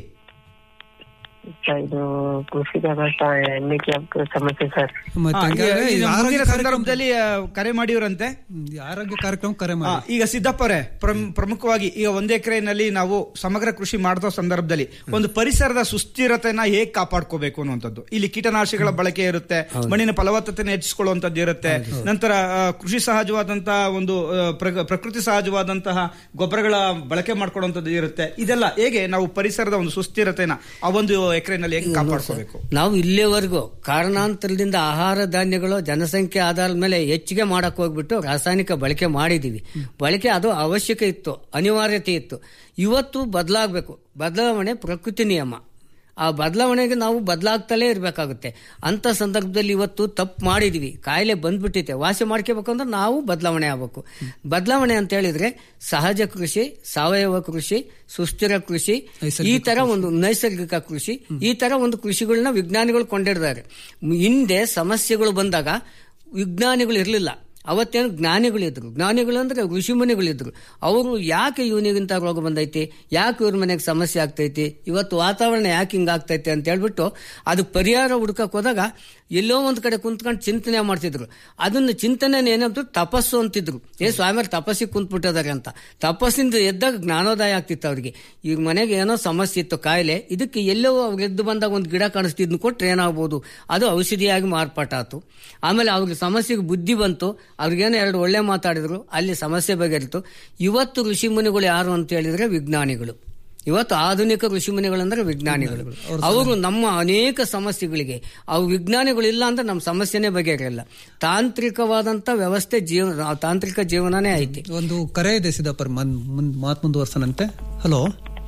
ಸರ್, ಇದು ಕೃಷಿದಾಗ ಹ್ಯಾಂಡಿಕ್ಯಾಪ್ ಸಮಸ್ಯೆ ಸರ್ ಮತ್ತೆ ಆ, ಹಂಗಾದ್ರೆ ಈ ಈ ಮುಂದಿನ ಆರೋಗ್ಯ ಸಂದರ್ಭದಲ್ಲಿ ಆ, ಕರೆ ಮಾಡಿವ್ರಂತೆ ಈ ಆರೋಗ್ಯ ಕಾರ್ಯಕ್ರಮ ಕರೆ ಆ, ಮಾಡಿ ಈಗ ಸಿದ್ದಪ್ಪರೇ ಪ್ರಮ್- ಪ್ರಮುಖವಾಗಿ ಈಗ ಒಂದೇ ಎಕರೆನಲ್ಲಿ ನಾವು ಸಮಗ್ರ ಕೃಷಿ ಮಾಡೋ ಸಂದರ್ಭದಲ್ಲಿ ಒಂದು ಪರಿಸರದ ಸುಸ್ಥಿರತೆನ ಹೇಗ್ ಕಾಪಾಡ್ಕೋಬೇಕು ಅನ್ನುವಂಥದ್ದು ಇಲ್ಲಿ ಕೀಟನಾಶಕಗಳ ಬಳಕೆ ಇರುತ್ತೆ ಮಣ್ಣಿನ ಫಲವತ್ತತೆನ ಹೆಚ್ಚಿಸಿಕೊಳ್ಳುವಂಥದ್ದು ಇರುತ್ತೆ ನಂತರ ಆ, ಕೃಷಿ ಸಹಜವಾದಂತಹ ಒಂದು ಆ, ಪ್ರಗ- ಪ್ರಕೃತಿ ಸಹಜವಾದಂತಹ ಗೊಬ್ಬರಗಳ ಬಳಕೆ ಮಾಡ್ಕೊಳ್ಳುವಂಥದ್ದು ಇರುತ್ತೆ ಇದೆಲ್ಲ ಹೇಗೆ ನಾವು ಪರಿಸರದ ಒಂದು ಸುಸ್ಥಿರತೆನ ಆ ಒಂದು ಎಕರೆನಲ್ಲಿ ಹೇಗೆ ಕಾಪಾಡ್ಕೋಬೇಕು ನಾವು ಇಲ್ಲಿವರೆಗೂ ಕಾರಣಾಂತರದಿಂದ ಆಹಾರ ಧಾನ್ಯಗಳು ಜನಸಂಖ್ಯೆ ಆಧಾರದ ಮೇಲೆ ಹೆಚ್ಚಿಗೆ ಮಾಡಕ್ ಹೋಗ್ಬಿಟ್ಟು ರಾಸಾಯನಿಕ ಬಳಕೆ ಮಾಡಿದೀವಿ ಬಳಕೆ ಅದು ಅವಶ್ಯಕ ಇತ್ತು ಅನಿವಾರ್ಯತೆ ಇತ್ತು ಇವತ್ತು ಬದಲಾಗಬೇಕು ಬದಲಾವಣೆ ಪ್ರಕೃತಿ ನಿಯಮ ಆ ಬದಲಾವಣೆಗೆ ನಾವು ಬದಲಾಗ್ತಲೇ ಇರಬೇಕಾಗುತ್ತೆ ಅಂತ ಸಂದರ್ಭದಲ್ಲಿ ಇವತ್ತು ತಪ್ಪು ಮಾಡಿದೀವಿ ಕಾಯಿಲೆ ಬಂದ್ಬಿಟ್ಟಿದೆ ವಾಸಿ ಮಾಡ್ಕೋಬೇಕಂದ್ರೆ ನಾವು ಬದಲಾವಣೆ ಆಗ್ಬೇಕು ಬದಲಾವಣೆ ಅಂತ ಹೇಳಿದ್ರೆ ಸಹಜ ಕೃಷಿ ಸಾವಯವ ಕೃಷಿ ಸುಸ್ಥಿರ ಕೃಷಿ ಈ ತರ ಒಂದು ನೈಸರ್ಗಿಕ ಕೃಷಿ ಈ ತರ ಒಂದು ಕೃಷಿಗಳನ್ನ ವಿಜ್ಞಾನಿಗಳು ಕೊಂಡಿದ್ದಾರೆ ಹಿಂದೆ ಸಮಸ್ಯೆಗಳು ಬಂದಾಗ ವಿಜ್ಞಾನಿಗಳು ಇರಲಿಲ್ಲ ಅವತ್ತೇನು ಜ್ಞಾನಿಗಳಿದ್ರು ಜ್ಞಾನಿಗಳು ಅಂದ್ರೆ ಋಷಿಮುನಿಗಳಿದ್ರು ಅವರು ಯಾಕೆ ಇವನಿಗಿಂತ ರೋಗ ಬಂದೈತಿ ಯಾಕೆ ಇವ್ರ ಮನೆಗೆ ಸಮಸ್ಯೆ ಆಗ್ತೈತಿ ಇವತ್ತು ವಾತಾವರಣ ಯಾಕೆ ಹಿಂಗಾಗ್ತೈತಿ ಅಂತ ಹೇಳ್ಬಿಟ್ಟು ಅದು ಪರಿಹಾರ ಹುಡ್ಕಕ್ ಹೋದಾಗ ಎಲ್ಲೋ ಒಂದ್ ಕಡೆ ಕುಂತ್ಕೊಂಡು ಚಿಂತನೆ ಮಾಡ್ತಿದ್ರು ಅದನ್ನ ಚಿಂತನೆ ಏನಂದ್ರು ತಪಸ್ಸು ಅಂತಿದ್ರು ಏ ಸ್ವಾಮಿಯವ್ರು ತಪಸ್ಸಿಗೆ ಕುಂತ್ಬಿಟ್ಟಿದ್ದಾರೆ ಅಂತ ತಪಸ್ಸಿಂದ ಎದ್ದಾಗ ಜ್ಞಾನೋದಯ ಆಗ್ತಿತ್ತು ಅವ್ರಿಗೆ ಈಗ ಮನೆಗೆ ಏನೋ ಸಮಸ್ಯೆ ಇತ್ತು ಕಾಯಿಲೆ ಇದಕ್ಕೆ ಎಲ್ಲೋ ಅವ್ರಿಗೆ ಎದ್ದು ಬಂದಾಗ ಒಂದು ಗಿಡ ಕಾಣಿಸ್ತಿದ್ನ ಕೊಟ್ರೆ ಏನಾಗ್ಬೋದು ಅದು ಔಷಧಿಯಾಗಿ ಮಾರ್ಪಾಟಾತು ಆಮೇಲೆ ಅವ್ರಿಗೆ ಸಮಸ್ಯೆಗೆ ಬುದ್ಧಿ ಬಂತು ಅವ್ರಿಗೇನೋ ಎರಡು ಒಳ್ಳೆ ಮಾತಾಡಿದ್ರು ಅಲ್ಲಿ ಸಮಸ್ಯೆ ಬಗೆಹರಿತು ಇವತ್ತು ಋಷಿ ಮುನಿಗಳು ಯಾರು ಅಂತ ಹೇಳಿದ್ರೆ ವಿಜ್ಞಾನಿಗಳು ಇವತ್ತು ಆಧುನಿಕ ಋಷಿಮುನಿಗಳಂದ್ರೆ ವಿಜ್ಞಾನಿಗಳು ಅವರು ನಮ್ಮ ಅನೇಕ ಸಮಸ್ಯೆಗಳಿಗೆ ಅವು ವಿಜ್ಞಾನಿಗಳು ಇಲ್ಲ ಅಂದ್ರೆ ನಮ್ಮ ಸಮಸ್ಯೆನೇ ಬಗೆಹರಿಯಲ್ಲ ತಾಂತ್ರಿಕವಾದಂತ ವ್ಯವಸ್ಥೆ ಜೀವನ ತಾಂತ್ರಿಕ ಜೀವನನೇ ಐತಿ ಒಂದು ಕರೆ ಇದೆ ಸಿದ್ದಪ್ಪರ್ ಮನ್ ಮುಂದ್ ಮಾತು ಮುಂದುವರ್ಸನಂತೆ ಹಲೋ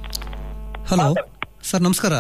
ಹಲೋ ಸರ್ ನಮಸ್ಕಾರ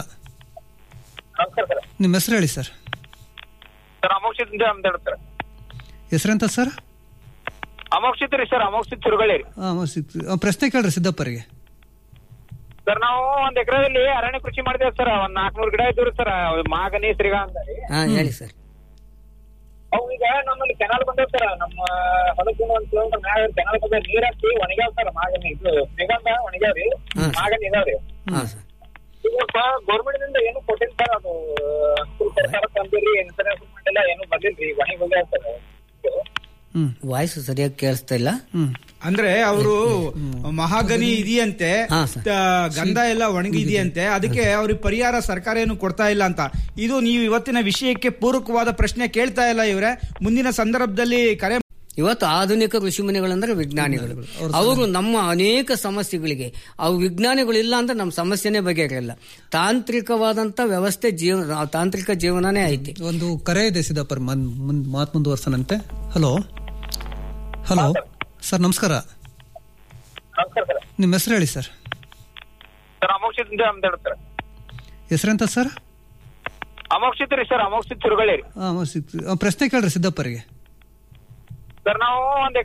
ನಿಮ್ಮ ಹೆಸರು ಹೇಳಿ ಸರ್ ಸರ್ ಅಮೋಕ್ಷಿತ ಅಂತ ಹೇಳ್ತಾರೆ ಹೆಸರೆಂತ ಸರ್ ಅಮೋಕ್ಷಿತ್ ರೀ ಸರ್ ಅಮೋಕ್ಷಿತ್ ಸುರುಗಳಿ ರೀ ಆ, ಸಿಕ್ತು. ಆ, ಪ್ರಶ್ನೆ ಕೇಳ್ರಿ ಸಿದ್ದಪ್ಪರಿಗೆ ಸರ್ ನಾವು ಒಂದ್ ಎಕರೆದಲ್ಲಿ ಅರಣ್ಯ ಕೃಷಿ ಮಾಡಿದೇವೆ ಸರ್ ಒಂದ್ ನಾಲ್ಕನೂರು ಗಿಡ ಇದ್ವು ಸರ್ ಮಾಗನಿ ಶ್ರೀಗ ಅಂತ ರೀ ಹಾ ಹೇಳಿ ಸರ್ ಅವು ಈಗ ನಮ್ಮಲ್ಲಿ ಕೆನಾಲ್ ಬಂದೇವ್ ಸರ್ ನಮ್ಮ ಹೊಲಕ್ಕೆ ಒಂದ್ ಕಿಲೋಮೀಟರ್ ಮ್ಯಾಗ ಕೆನಾಲ್ ಬಂದ ನೀರ್ ಹಾಕಿ ಒಣಗ್ಯಾವ ಸರ್ ಮಾಗನಿ ಇದು ಶ್ರೀಗಂಧ ಒಣಗ್ಯಾವ್ರಿ ಮಾಗನಿ ಇದಾವ್ರಿ ಹಾ ಸರ್ ಗೌರ್ಮೆಂಟ್ ದಿಂದ ಏನು ಕೊಟ್ಟಿಲ್ಲ ಸರ್ ಅದು ಸರ್ಕಾರ ತಂದಿರಿ ಇನ್ಸೂರೆನ್ಸ್ ಮಾಡಿಲ್ಲ ಏನು ಬಂದಿಲ್ರಿ ಒಣಗಿ ಹೋಗ್ಯಾವ ಸರ್ ವಾಯ್ಸ್ ಸರಿಯಾಗಿ ಕೇಳಿಸ್ತಾ ಇಲ್ಲ ಅಂದ್ರೆ ಅವರು ಮಹಾಗನಿ ಇದೆಯಂತೆ ತ- ಗಂಧ ಎಲ್ಲ ಒಣಗಿದೆಯಂತೆ ಅದಕ್ಕೆ ಅವ್ರಿಗೆ ಪರಿಹಾರ ಸರ್ಕಾರ ಏನು ಕೊಡ್ತಾ ಇಲ್ಲ ಅಂತ ಇದು ನೀವು ಇವತ್ತಿನ ವಿಷಯಕ್ಕೆ ಪೂರಕವಾದ ಪ್ರಶ್ನೆ ಕೇಳ್ತಾ ಇಲ್ಲ ಇವ್ರೆ ಮುಂದಿನ ಸಂದರ್ಭದಲ್ಲಿ ಕರೆ ಇವತ್ತು ಆಧುನಿಕ ಋಷಿಮುನಿಗಳಂದ್ರೆ ವಿಜ್ಞಾನಿಗಳು ಅವರು ನಮ್ಮ ಅನೇಕ ಸಮಸ್ಯೆಗಳಿಗೆ ಅವು ವಿಜ್ಞಾನಿಗಳು ಇಲ್ಲ ಅಂದ್ರೆ ನಮ್ಮ ಸಮಸ್ಯೆನೇ ಬಗೆಹರಿಯಲ್ಲ ತಾಂತ್ರಿಕವಾದಂತ ವ್ಯವಸ್ಥೆ ಜೀವನ ತಾಂತ್ರಿಕ ಜೀವನನೇ ಐತಿ ಒಂದು ಕರೆ ಇದೆ ಸಿದ್ದಪ್ಪರ್ ಮನ್ ಮುಂದ್ ಮಾತು ಮುಂದುವರ್ಸನಂತೆ ಹಲೋ ಹಲೋ ಸರ್ ನಮಸ್ಕಾರ ನಿಮ್ಮ ಹೆಸರು ಹೇಳಿ ಸರ್ ಸರ್ ಅಮೋಕ್ಷಿತ್ ಅಂತ ಹೇಳ್ತಾರೆ ಹೆಸರೆಂತ ಸರ್ ಅಮೋಕ್ಷಿತ್ ರೀ ಸರ್ ಅಮೋಕ್ಷಿತ್ ಸುರುಗಳಿ ರೀ ಆ, ಸಿಕ್ತು. ಆ, ಪ್ರಶ್ನೆ ಕೇಳ್ರಿ ಸಿದ್ದಪ್ಪರಿಗೆ ಸರ್ ನಾವು ಒಂದ್